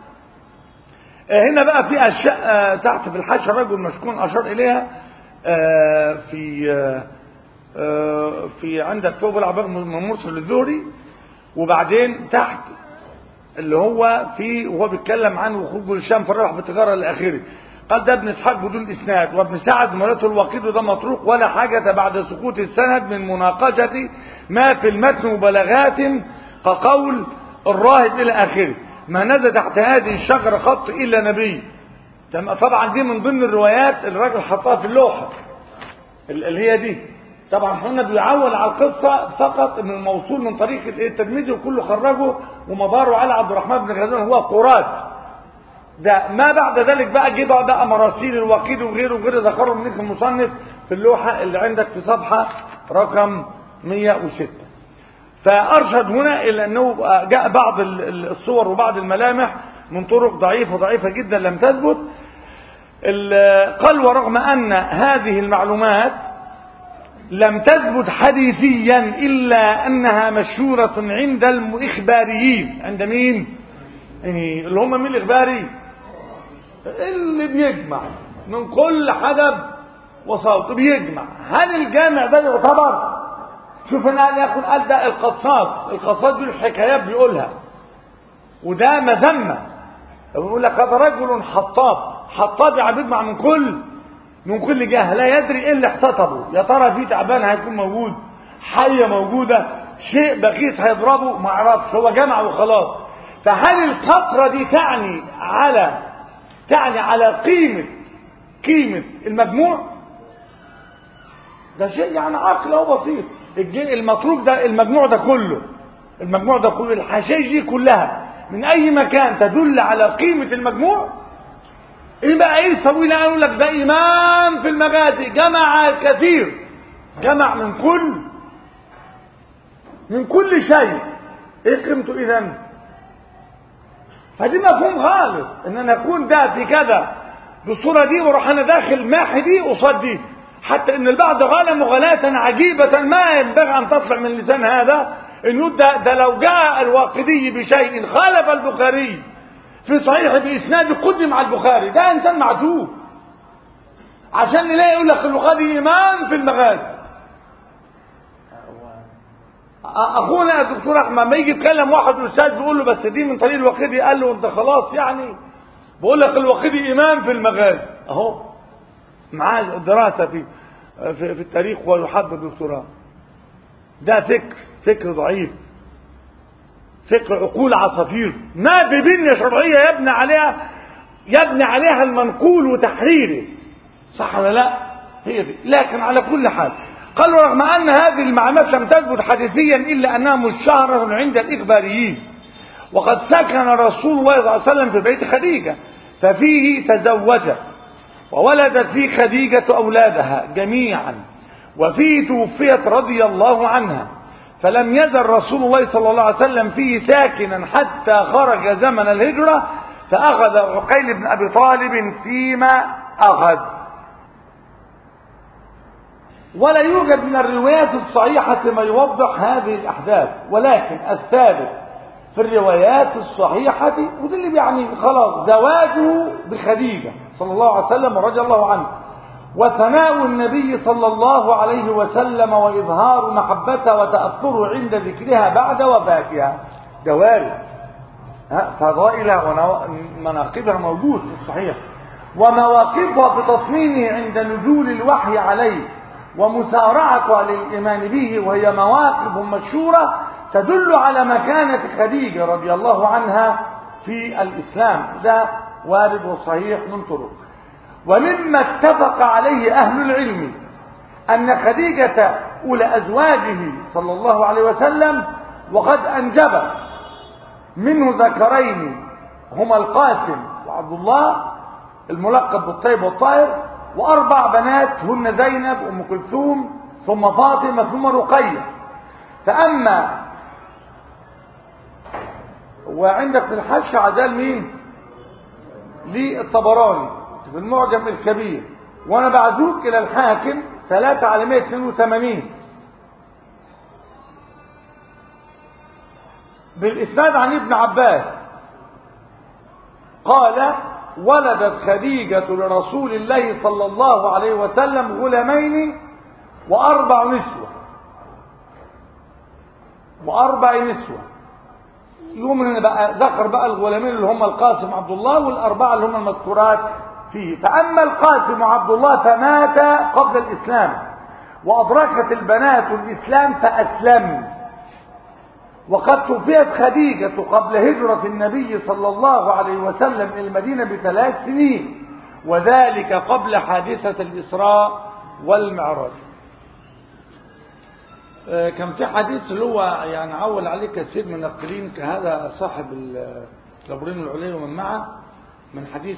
هنا بقى في أشياء تحت في الحاشية رجل مشكون أشار إليها في في عندك فوق العباد من مرسل الزهري وبعدين تحت اللي هو في وهو بيتكلم عن وخروج الشام في الربح في التجارة الأخيرة قال ده ابن اسحاق بدون اسناد وابن سعد مولته الوقيد ده مطروق ولا حاجة بعد سقوط السند من مناقشة ما في المتن مبالغات كقول الراهب الى اخره ما نزل تحت هذه الشجرة خط الا نبي طبعا دي من ضمن الروايات الراجل حطها في اللوحة اللي هي دي طبعا هنا بيعول على القصة فقط من الموصول من طريق الترمذي وكله خرجه ومداره على عبد الرحمن بن غزوان هو قراد ده ما بعد ذلك بقى جه بقى, بقى مراسيل الوقيد وغيره وغيره ذكرهم منك المصنف في اللوحة اللي عندك في صفحة رقم 106 فأرشد هنا إلى أنه جاء بعض الصور وبعض الملامح من طرق ضعيفة ضعيفة جدا لم تثبت قال ورغم أن هذه المعلومات لم تثبت حديثيا إلا أنها مشهورة عند الإخباريين عند مين؟ يعني اللي هم مين الإخباري؟ اللي بيجمع من كل حدب وصوت بيجمع هل الجامع ده يعتبر شوف انا قال ياخد قال ده القصاص القصاص دي الحكايات بيقولها وده مذمه بيقول لك هذا رجل حطاب حطاب يعني بيجمع من كل من كل جهه لا يدري ايه اللي احتطبه يا ترى في تعبان هيكون موجود حيه موجوده شيء بخيس هيضربه ما اعرفش هو جمع وخلاص فهل القطره دي تعني على تعني على قيمة قيمة المجموع ده شيء يعني عقل او بسيط المتروك ده المجموع ده كله المجموع ده كله الحشائش دي كلها من اي مكان تدل على قيمة المجموع ايه بقى ايه يسوي لي اقول لك ده امام في المغازي جمع كثير جمع من كل من كل شيء ايه قيمته اذا فدي مفهوم غالط ان انا اكون ده في كذا بالصورة دي واروح انا داخل ماحي دي قصاد دي حتى ان البعض غالى مغالاة عجيبة ما ينبغي ان تطلع من لسان هذا انه ده, ده لو جاء الواقدي بشيء خالف البخاري في صحيح بإسناد قدم على البخاري ده إنسان معتوه عشان نلاقي يقول لك البخاري إمام في المغازي اخونا الدكتور احمد ما يجي يتكلم واحد استاذ بيقول له بس دي من طريق الوقيدي قال له انت خلاص يعني بقول لك الوقيدي امام في المغازي اهو معاه دراسه في في, في التاريخ ويحضر دكتوراه ده فكر فكر ضعيف فكر عقول عصافير ما في بنية شرعية يبنى عليها يبني عليها المنقول وتحريره صح ولا لا هي دي لكن على كل حال قالوا رغم أن هذه المعلومات لم تثبت حديثيا إلا أنها مشهرة عند الإخباريين وقد سكن رسول الله صلى الله عليه وسلم في بيت خديجة ففيه تزوج وولدت فيه خديجة أولادها جميعا وفيه توفيت رضي الله عنها فلم يزل رسول الله صلى الله عليه وسلم فيه ساكنا حتى خرج زمن الهجرة فأخذ عقيل بن أبي طالب فيما أخذ ولا يوجد من الروايات الصحيحة ما يوضح هذه الأحداث ولكن الثابت في الروايات الصحيحة وده اللي يعني خلاص زواجه بخديجة صلى الله عليه وسلم ورضي الله عنه وثناء النبي صلى الله عليه وسلم وإظهار محبته وتأثره عند ذكرها بعد وفاتها ده وارد فضائلها ومناقبها موجود في الصحيح ومواقفها بتصميمه عند نزول الوحي عليه ومسارعة للإيمان به وهي مواقف مشهورة تدل على مكانة خديجة رضي الله عنها في الإسلام ده وارد وصحيح من طرق ومما اتفق عليه أهل العلم أن خديجة أولى أزواجه صلى الله عليه وسلم وقد أنجبت منه ذكرين هما القاسم وعبد الله الملقب بالطيب والطاهر وأربع بنات هن زينب أم كلثوم ثم فاطمة ثم رقية فأما وعندك في الحش عدال مين للطبراني في المعجم الكبير وانا بعزوك الى الحاكم 3 على 182 بالاسناد عن ابن عباس قال ولدت خديجة لرسول الله صلى الله عليه وسلم غلامين وأربع نسوة وأربع نسوة يوم ان بقى ذكر بقى الغلامين اللي هم القاسم عبد الله والأربعة اللي هم المذكورات فيه فأما القاسم وعبد الله فمات قبل الإسلام وأدركت البنات الإسلام فأسلمن وقد توفيت خديجة قبل هجرة النبي صلى الله عليه وسلم إلى المدينة بثلاث سنين وذلك قبل حادثة الإسراء والمعراج كان في حديث اللي هو يعني عول عليه كثير من الناقلين كهذا صاحب الجبرين العلي ومن معه من حديث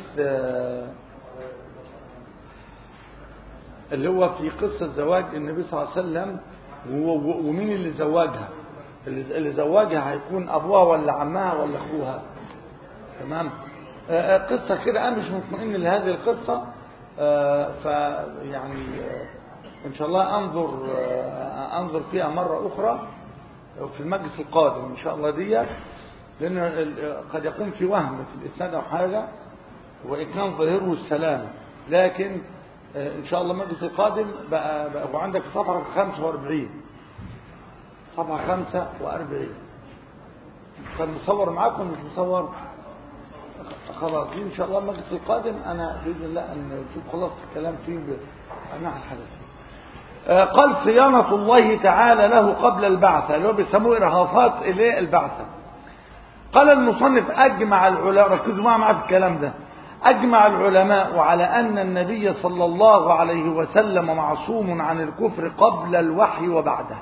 اللي هو في قصة زواج النبي صلى الله عليه وسلم ومين اللي زواجها اللي زواجها هيكون أبوها ولا عمها ولا أخوها تمام قصة كده أنا مش مطمئن لهذه القصة فيعني إن شاء الله أنظر أنظر فيها مرة أخرى في المجلس القادم إن شاء الله ديت لأن قد يكون في وهم في الإسناد أو حاجة وإن كان ظاهره السلام لكن إن شاء الله المجلس القادم بقى, بقى وعندك صفحة 45 صفحة 45 كان مصور معاكم مش مصور خلاص إن شاء الله المجلس القادم أنا بإذن الله أن نشوف خلاص الكلام فيه أنواع الحدث قال صيانة الله تعالى له قبل البعثة اللي هو بيسموه إرهاصات إليه البعثة قال المصنف أجمع العلماء ركزوا معي معي في الكلام ده أجمع العلماء على أن النبي صلى الله عليه وسلم معصوم عن الكفر قبل الوحي وبعده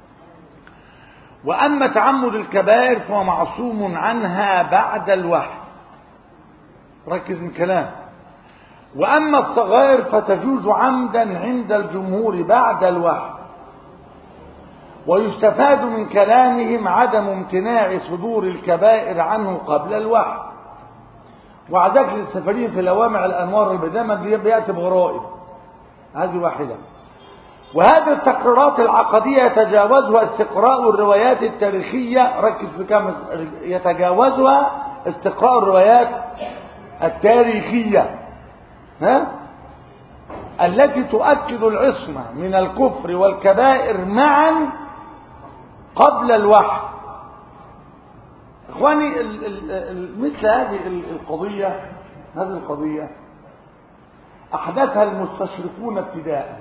وأما تعمد الكبائر فهو معصوم عنها بعد الوحي ركز من كلام وأما الصغائر فتجوز عمدا عند الجمهور بعد الوحي ويستفاد من كلامهم عدم امتناع صدور الكبائر عنه قبل الوحي وعدك للسفرين في لوامع الأنوار البدامة بيأتي بغرائب هذه واحدة وهذه التقريرات العقدية يتجاوزها استقراء الروايات التاريخية ركز في كم يتجاوزها استقراء الروايات التاريخية ها؟ التي تؤكد العصمة من الكفر والكبائر معا قبل الوحي اخواني ال ال ال مثل هذه القضية هذه القضية احدثها المستشرقون ابتداء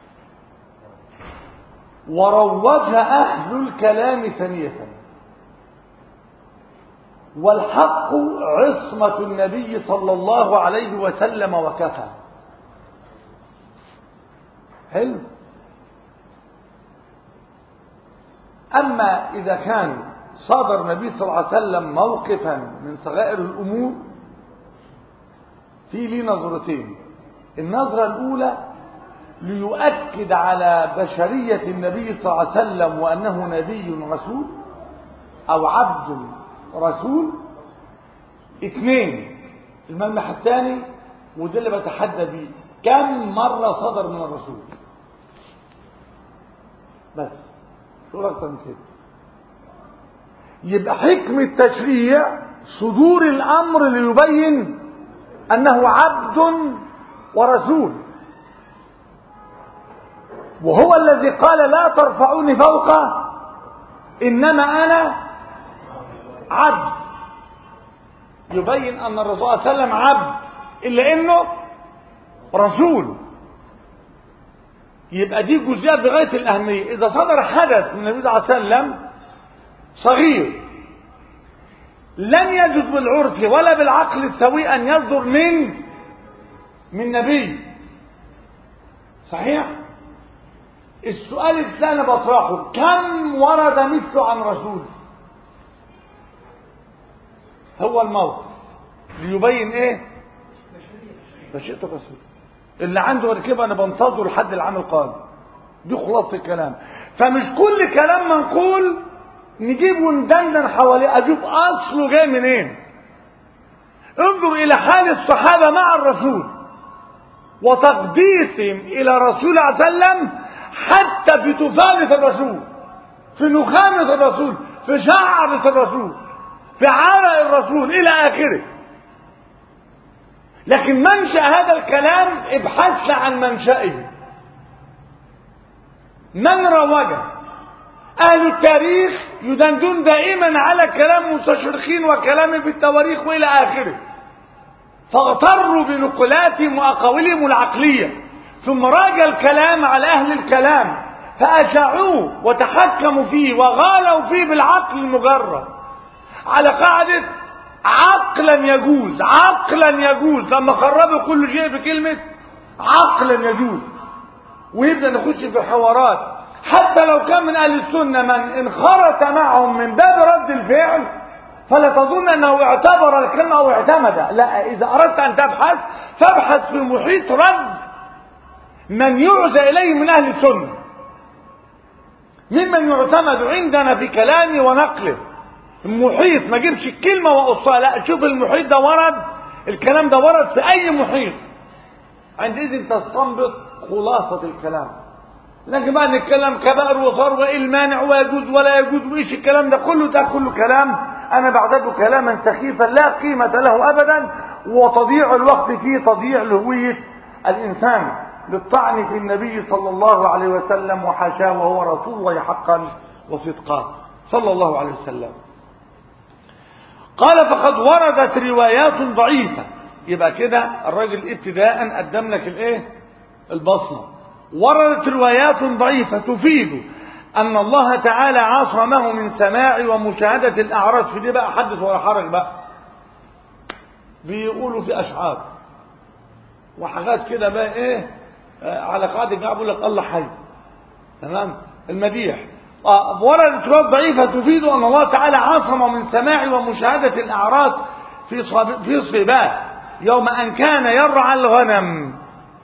وروجها اهل الكلام ثانية والحق عصمة النبي صلى الله عليه وسلم وكفى حلو أما إذا كان صدر النبي صلى الله عليه وسلم موقفا من صغائر الأمور في لي نظرتين النظرة الأولى ليؤكد على بشرية النبي صلى الله عليه وسلم وأنه نبي رسول أو عبد رسول اثنين الملمح الثاني وده اللي بتحدى بيه كم مرة صدر من الرسول بس شو أكتر من كده يبقى حكمة تشريع صدور الأمر ليبين أنه عبد ورسول وهو الذي قال لا ترفعوني فوق إنما أنا عبد يبين أن الرسول صلى الله عليه وسلم عبد إلا إنه رسول يبقى دي جزئيات بغاية الأهمية إذا صدر حدث من النبي صلى الله عليه وسلم صغير لن يجد بالعرف ولا بالعقل السوي أن يصدر من من نبي صحيح السؤال اللي أنا بطرحه كم ورد مثله عن رسول هو الموقف ليبين ايه مشيئة الرسول اللي عنده ركبه انا بنتظر لحد العام القادم دي خلاصة الكلام فمش كل كلام منقول نجيب وندندن حواليه اشوف اصله جاي منين انظر الى حال الصحابة مع الرسول وتقديسهم الى رسول الله صلى الله عليه وسلم حتى في تفانة الرسول في نخامة الرسول في شعرة الرسول في عرق الرسول الى اخره لكن منشأ هذا الكلام ابحث عن منشأه من روجه أهل التاريخ يدندون دائما على كلام مستشرقين وكلام في التواريخ وإلى آخره فاغتروا بنقلاتهم وأقاويلهم العقلية ثم راجع الكلام على أهل الكلام فأشاعوه وتحكموا فيه وغالوا فيه بالعقل المجرد على قاعدة عقلا يجوز عقلا يجوز لما خربوا كل شيء بكلمة عقلا يجوز ويبدأ نخش في حوارات حتى لو كان من أهل السنة من انخرط معهم من باب رد الفعل فلا تظن أنه اعتبر الكلمة أو اعتمد لا إذا أردت أن تبحث فابحث في محيط رد من يعزى إليه من أهل السنة ممن يعتمد عندنا في كلامه ونقله المحيط ما جيبش الكلمة وقصها لا شوف المحيط ده ورد الكلام ده ورد في أي محيط عندئذ تستنبط خلاصة الكلام لكن بقى نتكلم كبائر وصار وايه المانع ويجوز ولا يجوز وايش الكلام ده كله ده كله كلام انا بعتبره كلاما سخيفا لا قيمة له ابدا وتضيع الوقت فيه تضييع لهوية الانسان للطعن في النبي صلى الله عليه وسلم وحاشاه وهو رسول الله حقا وصدقا صلى الله عليه وسلم قال فقد وردت روايات ضعيفة يبقى كده الراجل ابتداء قدم لك الايه البصمة وردت روايات ضعيفة تفيد أن الله تعالى عصمه من سماع ومشاهدة الأعراض في دي بقى حدث ولا حرج بقى بيقولوا في أشعار وحاجات كده بقى إيه آه على قاعدة الجماعة بيقول لك الله حي تمام المديح آه وردت روايات ضعيفة تفيد أن الله تعالى عصم من سماع ومشاهدة الأعراض في صب... في صباه يوم أن كان يرعى الغنم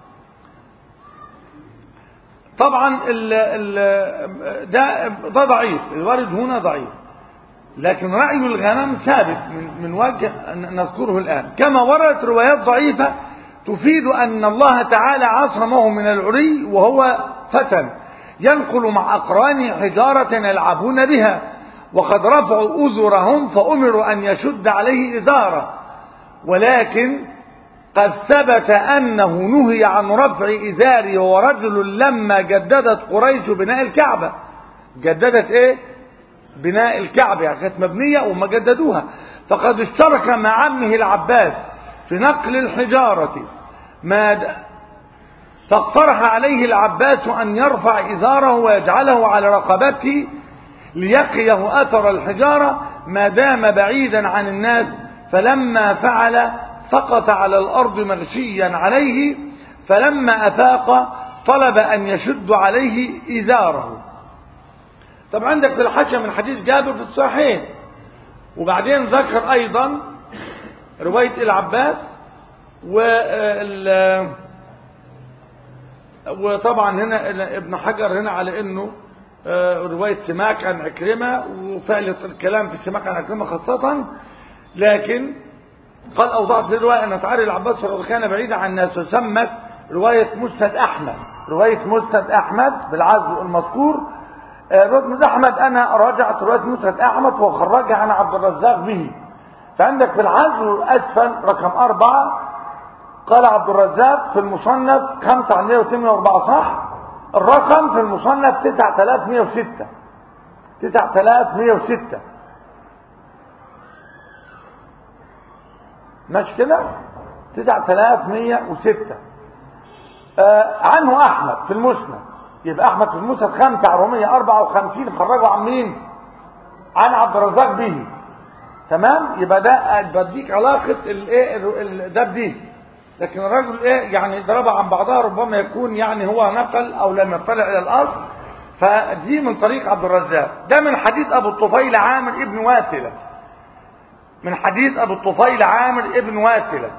طبعا ال ال ده ده ضعيف الوارد هنا ضعيف لكن رأي الغنم ثابت من, من وجه نذكره الآن كما وردت روايات ضعيفة تفيد أن الله تعالى عصمه من العري وهو فتى ينقل مع أقرانه حجارة يلعبون بها وقد رفعوا أزرهم فأمروا أن يشد عليه إزارة ولكن قد ثبت أنه نهي عن رفع إزاره ورجل لما جددت قريش بناء الكعبة جددت إيه بناء الكعبة يعني كانت مبنية وما جددوها فقد اشترك مع عمه العباس في نقل الحجارة ما د... فاقترح عليه العباس أن يرفع إزاره ويجعله على رقبته ليقيه أثر الحجارة ما دام بعيدا عن الناس فلما فعل سقط على الأرض مغشيا عليه فلما أفاق طلب أن يشد عليه إزاره طب عندك في الحاشية من حديث جابر في الصحيح وبعدين ذكر أيضا رواية العباس وال وطبعا هنا ابن حجر هنا على انه رواية سماك عن عكرمة وفعلت الكلام في سماك عن عكرمة خاصة لكن قال أوضعت الرواية أن تعالي العباس كان بعيدا عن الناس وسمت رواية مسند أحمد رواية مسند أحمد بالعزل المذكور مسند أحمد أنا راجعت رواية مسند أحمد وخرجها عن عبد الرزاق به فعندك في العزل أسفل رقم أربعة قال عبد الرزاق في المصنف 5 عن 184 صح الرقم في المصنف 9106 9106 ماشي كده 9106 آه عنه احمد في المسند يبقى احمد في المسند 5 454 خرجوا عن مين عن عبد الرزاق به تمام يبقى ده بديك علاقه الايه ده بدي لكن الرجل ايه يعني ضربها عن بعضها ربما يكون يعني هو نقل او لم يطلع الى الاصل فدي من طريق عبد الرزاق ده من حديث ابو الطفيل عامر ابن واثله من حديث ابو الطفيل عامر ابن واثله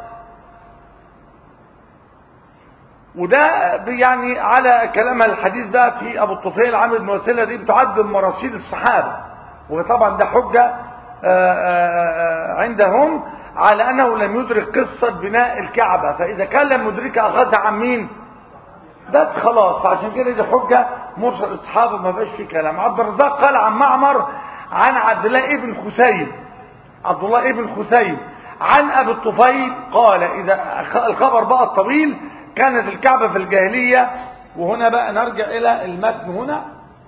وده يعني على كلام الحديث ده في ابو الطفيل عامر بن واثله دي بتعد من مراسيل الصحابه وطبعا ده حجه عندهم على أنه لم يدرك قصة بناء الكعبة فإذا كان لم يدركها أخذها عن مين بس خلاص فعشان كده دي حجة مرسل الصحابة ما بقاش في كلام عبد الرزاق قال عن معمر عن عبد الله ابن خسيب عبد الله ابن خسيب عن أبي الطفيل قال إذا الخبر بقى الطويل كانت الكعبة في الجاهلية وهنا بقى نرجع إلى المتن هنا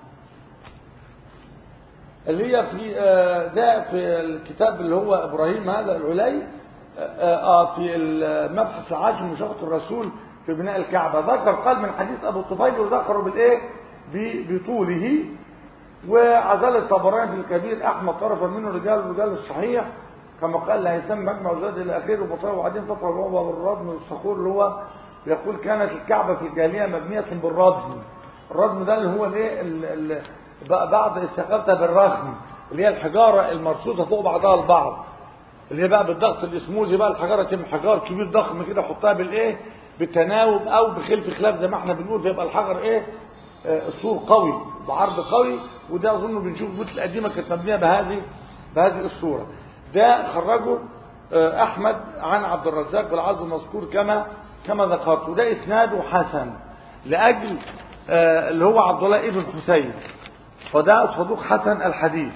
اللي هي في ده في الكتاب اللي هو ابراهيم هذا العلي اه في المبحث العاشر مشافهه الرسول في بناء الكعبه ذكر قال من حديث ابو الطفيل وذكره بالايه بطوله وعزل الطبراني في الكبير احمد طرفا منه رجال رجال الصحيح كما قال لا يسمى مجمع زاد الى اخره وبطاله وبعدين فتره هو بالردم والصخور اللي هو يقول كانت الكعبه في الجاهليه مبنيه بالردم الردم ده اللي هو الايه بعض استخدمتها بالرخم اللي هي الحجارة المرصوصة فوق بعضها البعض اللي هي بقى بالضغط الاسموزي بقى الحجارة تبقى حجار كبير ضخم كده حطها بالايه بالتناوب او بخلف خلاف زي ما احنا بنقول فيبقى الحجر ايه آه سور قوي بعرض قوي وده اظن بنشوف البيوت القديمة كانت مبنية بهذه بهذه الصورة ده خرجه آه احمد عن عبد الرزاق بالعرض المذكور كما كما ذكرت وده اسناده حسن لاجل آه اللي هو عبد الله ابن حسين فده صدوق حسن الحديث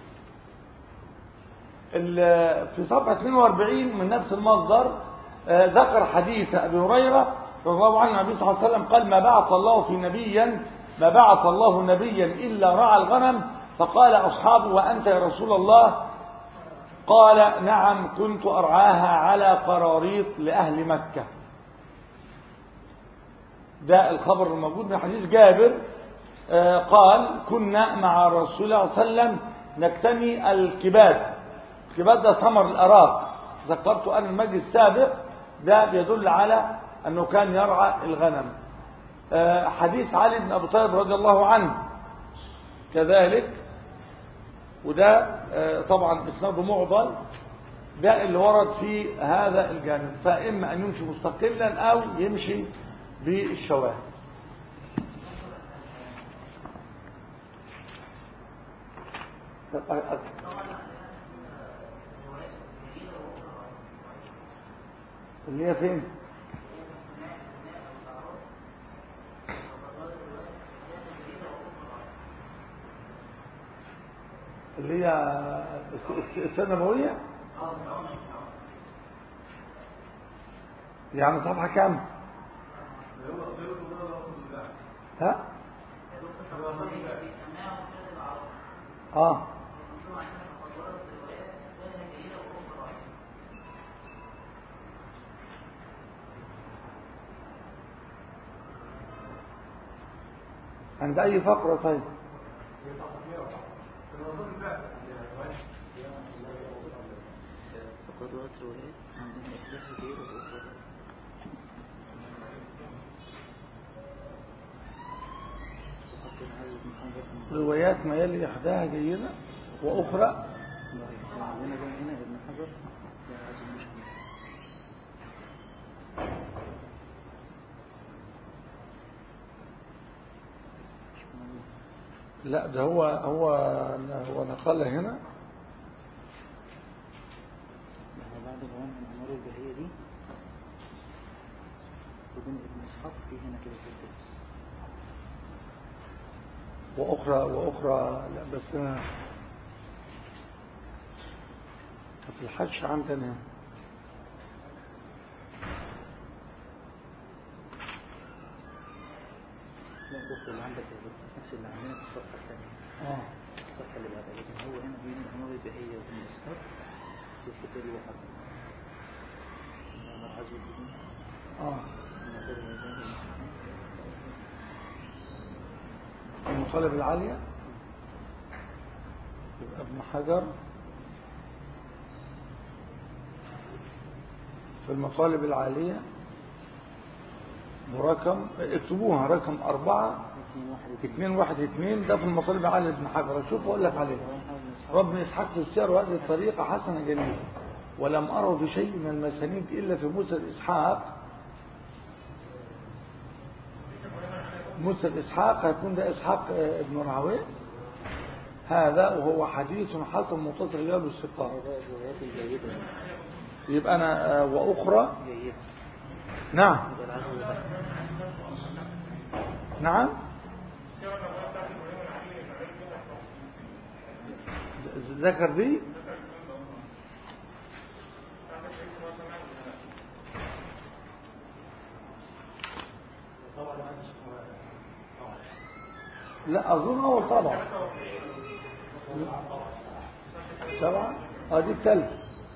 في صفحة 42 من نفس المصدر ذكر حديث أبي هريرة رضي الله عنه النبي صلى الله عليه وسلم قال ما بعث الله في نبيا ما بعث الله نبيا إلا رعى الغنم فقال أصحابه وأنت يا رسول الله قال نعم كنت أرعاها على قراريط لأهل مكة ده الخبر الموجود من حديث جابر قال كنا مع رسول الله صلى الله عليه وسلم نكتني الكباد الكباد ده ثمر الأراك ذكرت أن المجلس السابق ده بيدل على أنه كان يرعى الغنم حديث علي بن أبي طالب رضي الله عنه كذلك وده طبعا اسناده معضل ده اللي ورد في هذا الجانب فإما أن يمشي مستقلا أو يمشي بالشواهد اللي هي فين اللي هي السنة النبوية يعني صفحة كام ها اه عند اي فقرة طيب فقد روت روايات عن ان احداث غير الاخرى وقد العزيز بن حجر روايات ما يلي احداها جيدة واخرى هنا بقى هنا ابن حجر ده عزيز مش حجر. مش موجود. لا ده هو هو هو نقلها هنا ده هو بعد الغوان عن عمر البهية دي وبين ابن اسحاق في هنا كده كده واخرى واخرى لا بس أنا في الحج عندنا لا الأخرى اللي عندك يا دكتور نفس اللي عندنا في الصفحة الثانية اه الصفحة اللي بعدها لكن هو هنا بين عمر البهية وابن اسحاق في الكتاب الواحد عمر عزو الدين اه المقر الوزان ابن اسحاق المطالب العالية يبقى ابن حجر في المطالب العالية برقم اكتبوها رقم أربعة اثنين واحد اتنين واحد اتنين ده في المطالب العالية ابن حجر شوف أقول لك عليه ربنا يسحق في السير وهذه الطريقة حسنة جميلة ولم أره في شيء من المسانيد إلا في موسى الإسحاق موسى الإسحاق هيكون ده إسحاق آه، ابن راهويه هذا وهو حديث حسن متصل رجال الثقات هذا الروايات الجيدة يبقى أنا آه، وأخرى جيدة نعم يبقى العزو ده نعم السيرة النبوية بتاعت إبراهيم العلي العلي بتاع التوصيل ذ- ذكر دي بتاعت الرئيس هو سمعت لا أظن أول طبعا سبعة اه دي التالتة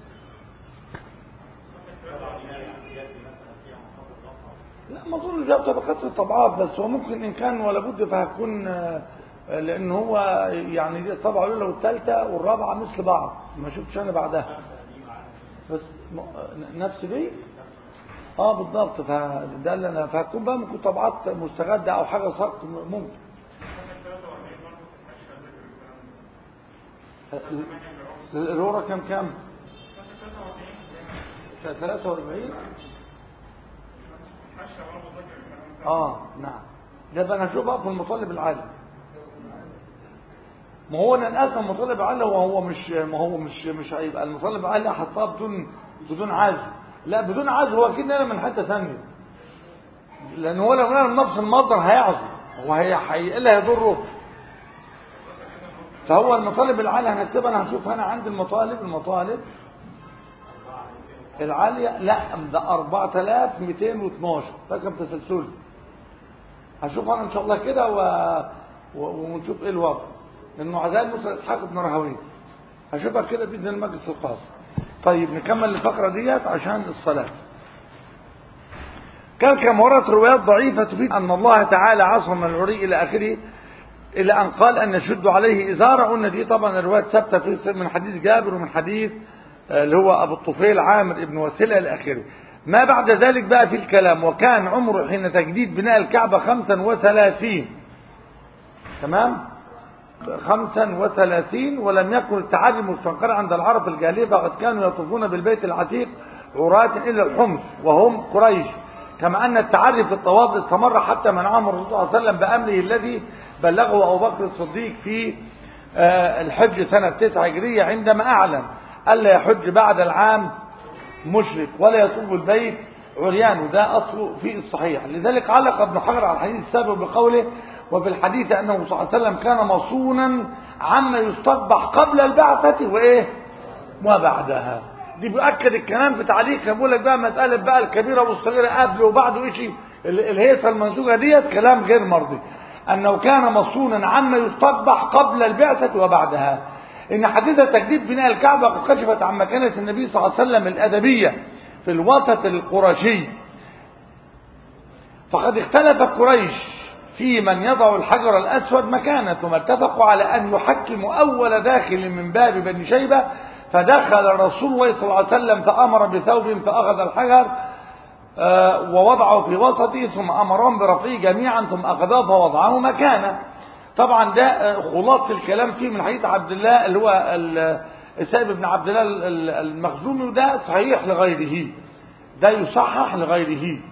لا ما اظن ده طبقات الطبعات بس هو ممكن ان كان ولا بد فهيكون آه، لان هو يعني دي الطبعه الاولى والثالثه والرابعه مثل بعض ما شفتش انا بعدها بس م- نفس دي اه بالضبط فده اللي انا فهتكون بقى ممكن طبعات مستجده او حاجه صك ممكن الورا كم كم 43 اه نعم ده بقى نشوف بقى في المطالب العالي ما هو انا للاسف المطالب العالي وهو مش ما هو مش مش هيبقى المطالب العالي حطها بدون بدون عزل لا بدون عزل هو اكيد انا من حته ثانيه لان هو لو انا من نفس المصدر هيعزل هو هي هي- ايه اللي هيضره فهو المطالب العالية هنكتبها انا هشوف انا عندي المطالب المطالب العالية لا ده 4212 رقم تسلسلي هشوف انا ان شاء الله كده و... و... ونشوف ايه الوضع لانه عزائي موسى اسحاق بن راهويه هشوفها كده باذن المجلس الخاص طيب نكمل الفقره ديت عشان الصلاه كان كما وردت روايات ضعيفة تفيد أن الله تعالى عصم العري إلى آخره إلى أن قال أن نشد عليه إزارة قلنا دي طبعا الروايات ثابتة في من حديث جابر ومن حديث آه، اللي هو أبو الطفيل عامر ابن وسيلة إلى آخره ما بعد ذلك بقى في الكلام وكان عمره حين تجديد بناء الكعبة خمسا وثلاثين تمام خمسا وثلاثين ولم يكن التعدي مستنقرا عند العرب الجاهلية فقد كانوا يطوفون بالبيت العتيق عراة إلا الحمص وهم قريش كما أن التعري في الطواف استمر حتى منعهم الرسول صلى الله عليه وسلم بأمره الذي بلغه أبو بكر الصديق في آه، الحج سنة تسعة هجرية عندما أعلن ألا يحج بعد العام مشرك ولا يطوف البيت عريان وده أصله في الصحيح لذلك علق ابن حجر على الحديث السابق بقوله وفي الحديث أنه صلى الله عليه وسلم كان مصونا عما يستقبح قبل البعثة وإيه وبعدها دي بيؤكد الكلام في تعليق بقول لك بقى مسألة بقى الكبيرة والصغيرة قبل وبعد وإشي ال- الهيصة المنسوجة ديت كلام غير مرضي أنه كان مصونا عما يستقبح قبل البعثة وبعدها إن حديث تجديد بناء الكعبة قد كشفت عن مكانة النبي صلى الله عليه وسلم الأدبية في الوسط القرشي فقد اختلف قريش في من يضع الحجر الأسود مكانه ثم اتفقوا على أن يحكموا أول داخل من باب بني شيبة فدخل رسول الله صلى الله عليه وسلم فأمر بثوب فأخذ الحجر آه، ووضعه في وسطه ثم أمرهم برفعه جميعا ثم أخذه فوضعه مكانه طبعا ده آه، خلاصة الكلام فيه من حديث عبد الله اللي هو ال- السائب بن عبد الله ال- ال- المخزومي وده صحيح لغيره ده يصحح لغيره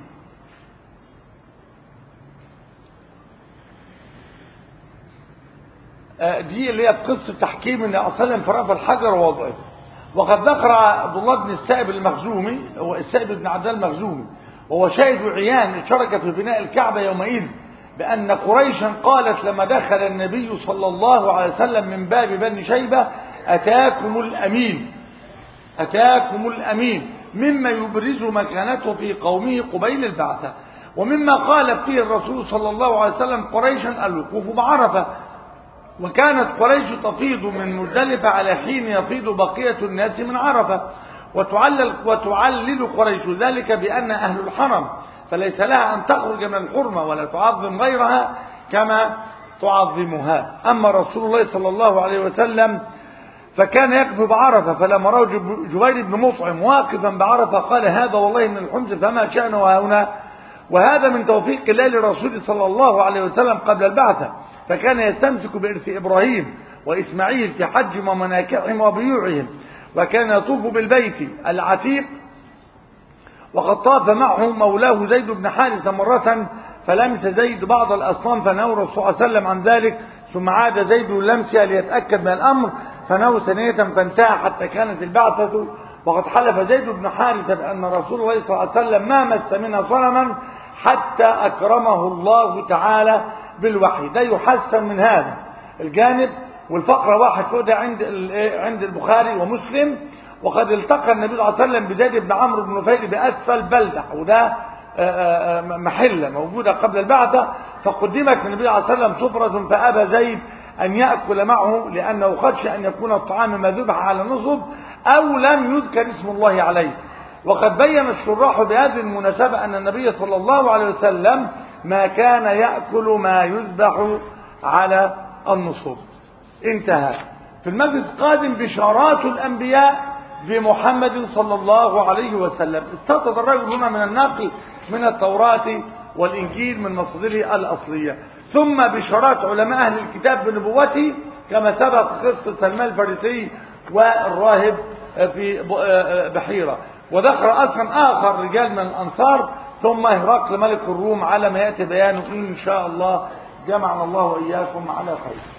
آه، دي اللي هي في قصة تحكيم النبي صلى الله عليه وسلم في رفع الحجر ووضعه وقد ذكر عبد الله بن السائب المخزومي هو السائب بن عبد الله المخزومي وهو شاهد عيان شارك في بناء الكعبة يومئذ بأن قريشا قالت لما دخل النبي صلى الله عليه وسلم من باب بني شيبة أتاكم الأمين أتاكم الأمين مما يبرز مكانته في قومه قبيل البعثة ومما قال فيه الرسول صلى الله عليه وسلم قريشا الوقوف بعرفة وكانت قريش تفيض من مزدلفة على حين يفيض بقية الناس من عرفة وتعلل, وتعلل قريش ذلك بأن أهل الحرم فليس لها أن تخرج من الحرمة ولا تعظم غيرها كما تعظمها أما رسول الله صلى الله عليه وسلم فكان يقف بعرفة فلما رأى جب- جبير بن مطعم واقفا بعرفة قال هذا والله من الحمص فما شأنه هنا وهذا من توفيق الله للرسول صلى الله عليه وسلم قبل البعثة فكان يستمسك بإرث إبراهيم وإسماعيل في حجهم ومناكحهم وبيوعهم وكان يطوف بالبيت العتيق وقد طاف معه مولاه زيد بن حارثة مرة فلمس زيد بعض الأصنام فنهى الرسول صلى الله عليه وسلم عن ذلك ثم عاد زيد لمسها ليتأكد من الأمر فنهى ثانية فانتهى حتى كانت البعثة وقد حلف زيد بن حارثة بأن رسول الله صلى الله عليه وسلم ما مس منها صنما حتى أكرمه الله تعالى بالوحي ده يحسن من هذا الجانب والفقرة واحد فوق ده عند ال- عند البخاري ومسلم وقد التقى النبي صلى الله عليه وسلم بزيد بن عمرو بن نفيل بأسفل بلدة وده آه، آه، آه، محلة موجودة قبل البعثة فقدمت النبي صلى الله عليه وسلم سفرة فأبى زيد أن يأكل معه لأنه خشي أن يكون الطعام ما ذبح على نصب أو لم يذكر اسم الله عليه وقد بين الشراح بهذه المناسبة أن النبي صلى الله عليه وسلم ما كان يأكل ما يذبح على النصب انتهى في المجلس القادم بشارات الأنبياء بمحمد صلى الله عليه وسلم استطرد الرجل هنا من النقل من التوراة والإنجيل من مصادره الأصلية ثم بشارات علماء أهل الكتاب بنبوته كما سبق قصة سلمان الفارسي والراهب في بحيرة وذكر أصلا آخر رجال من الأنصار ثم هرقل ملك الروم على ما يأتي بيانه إن شاء الله جمعنا الله وإياكم على خير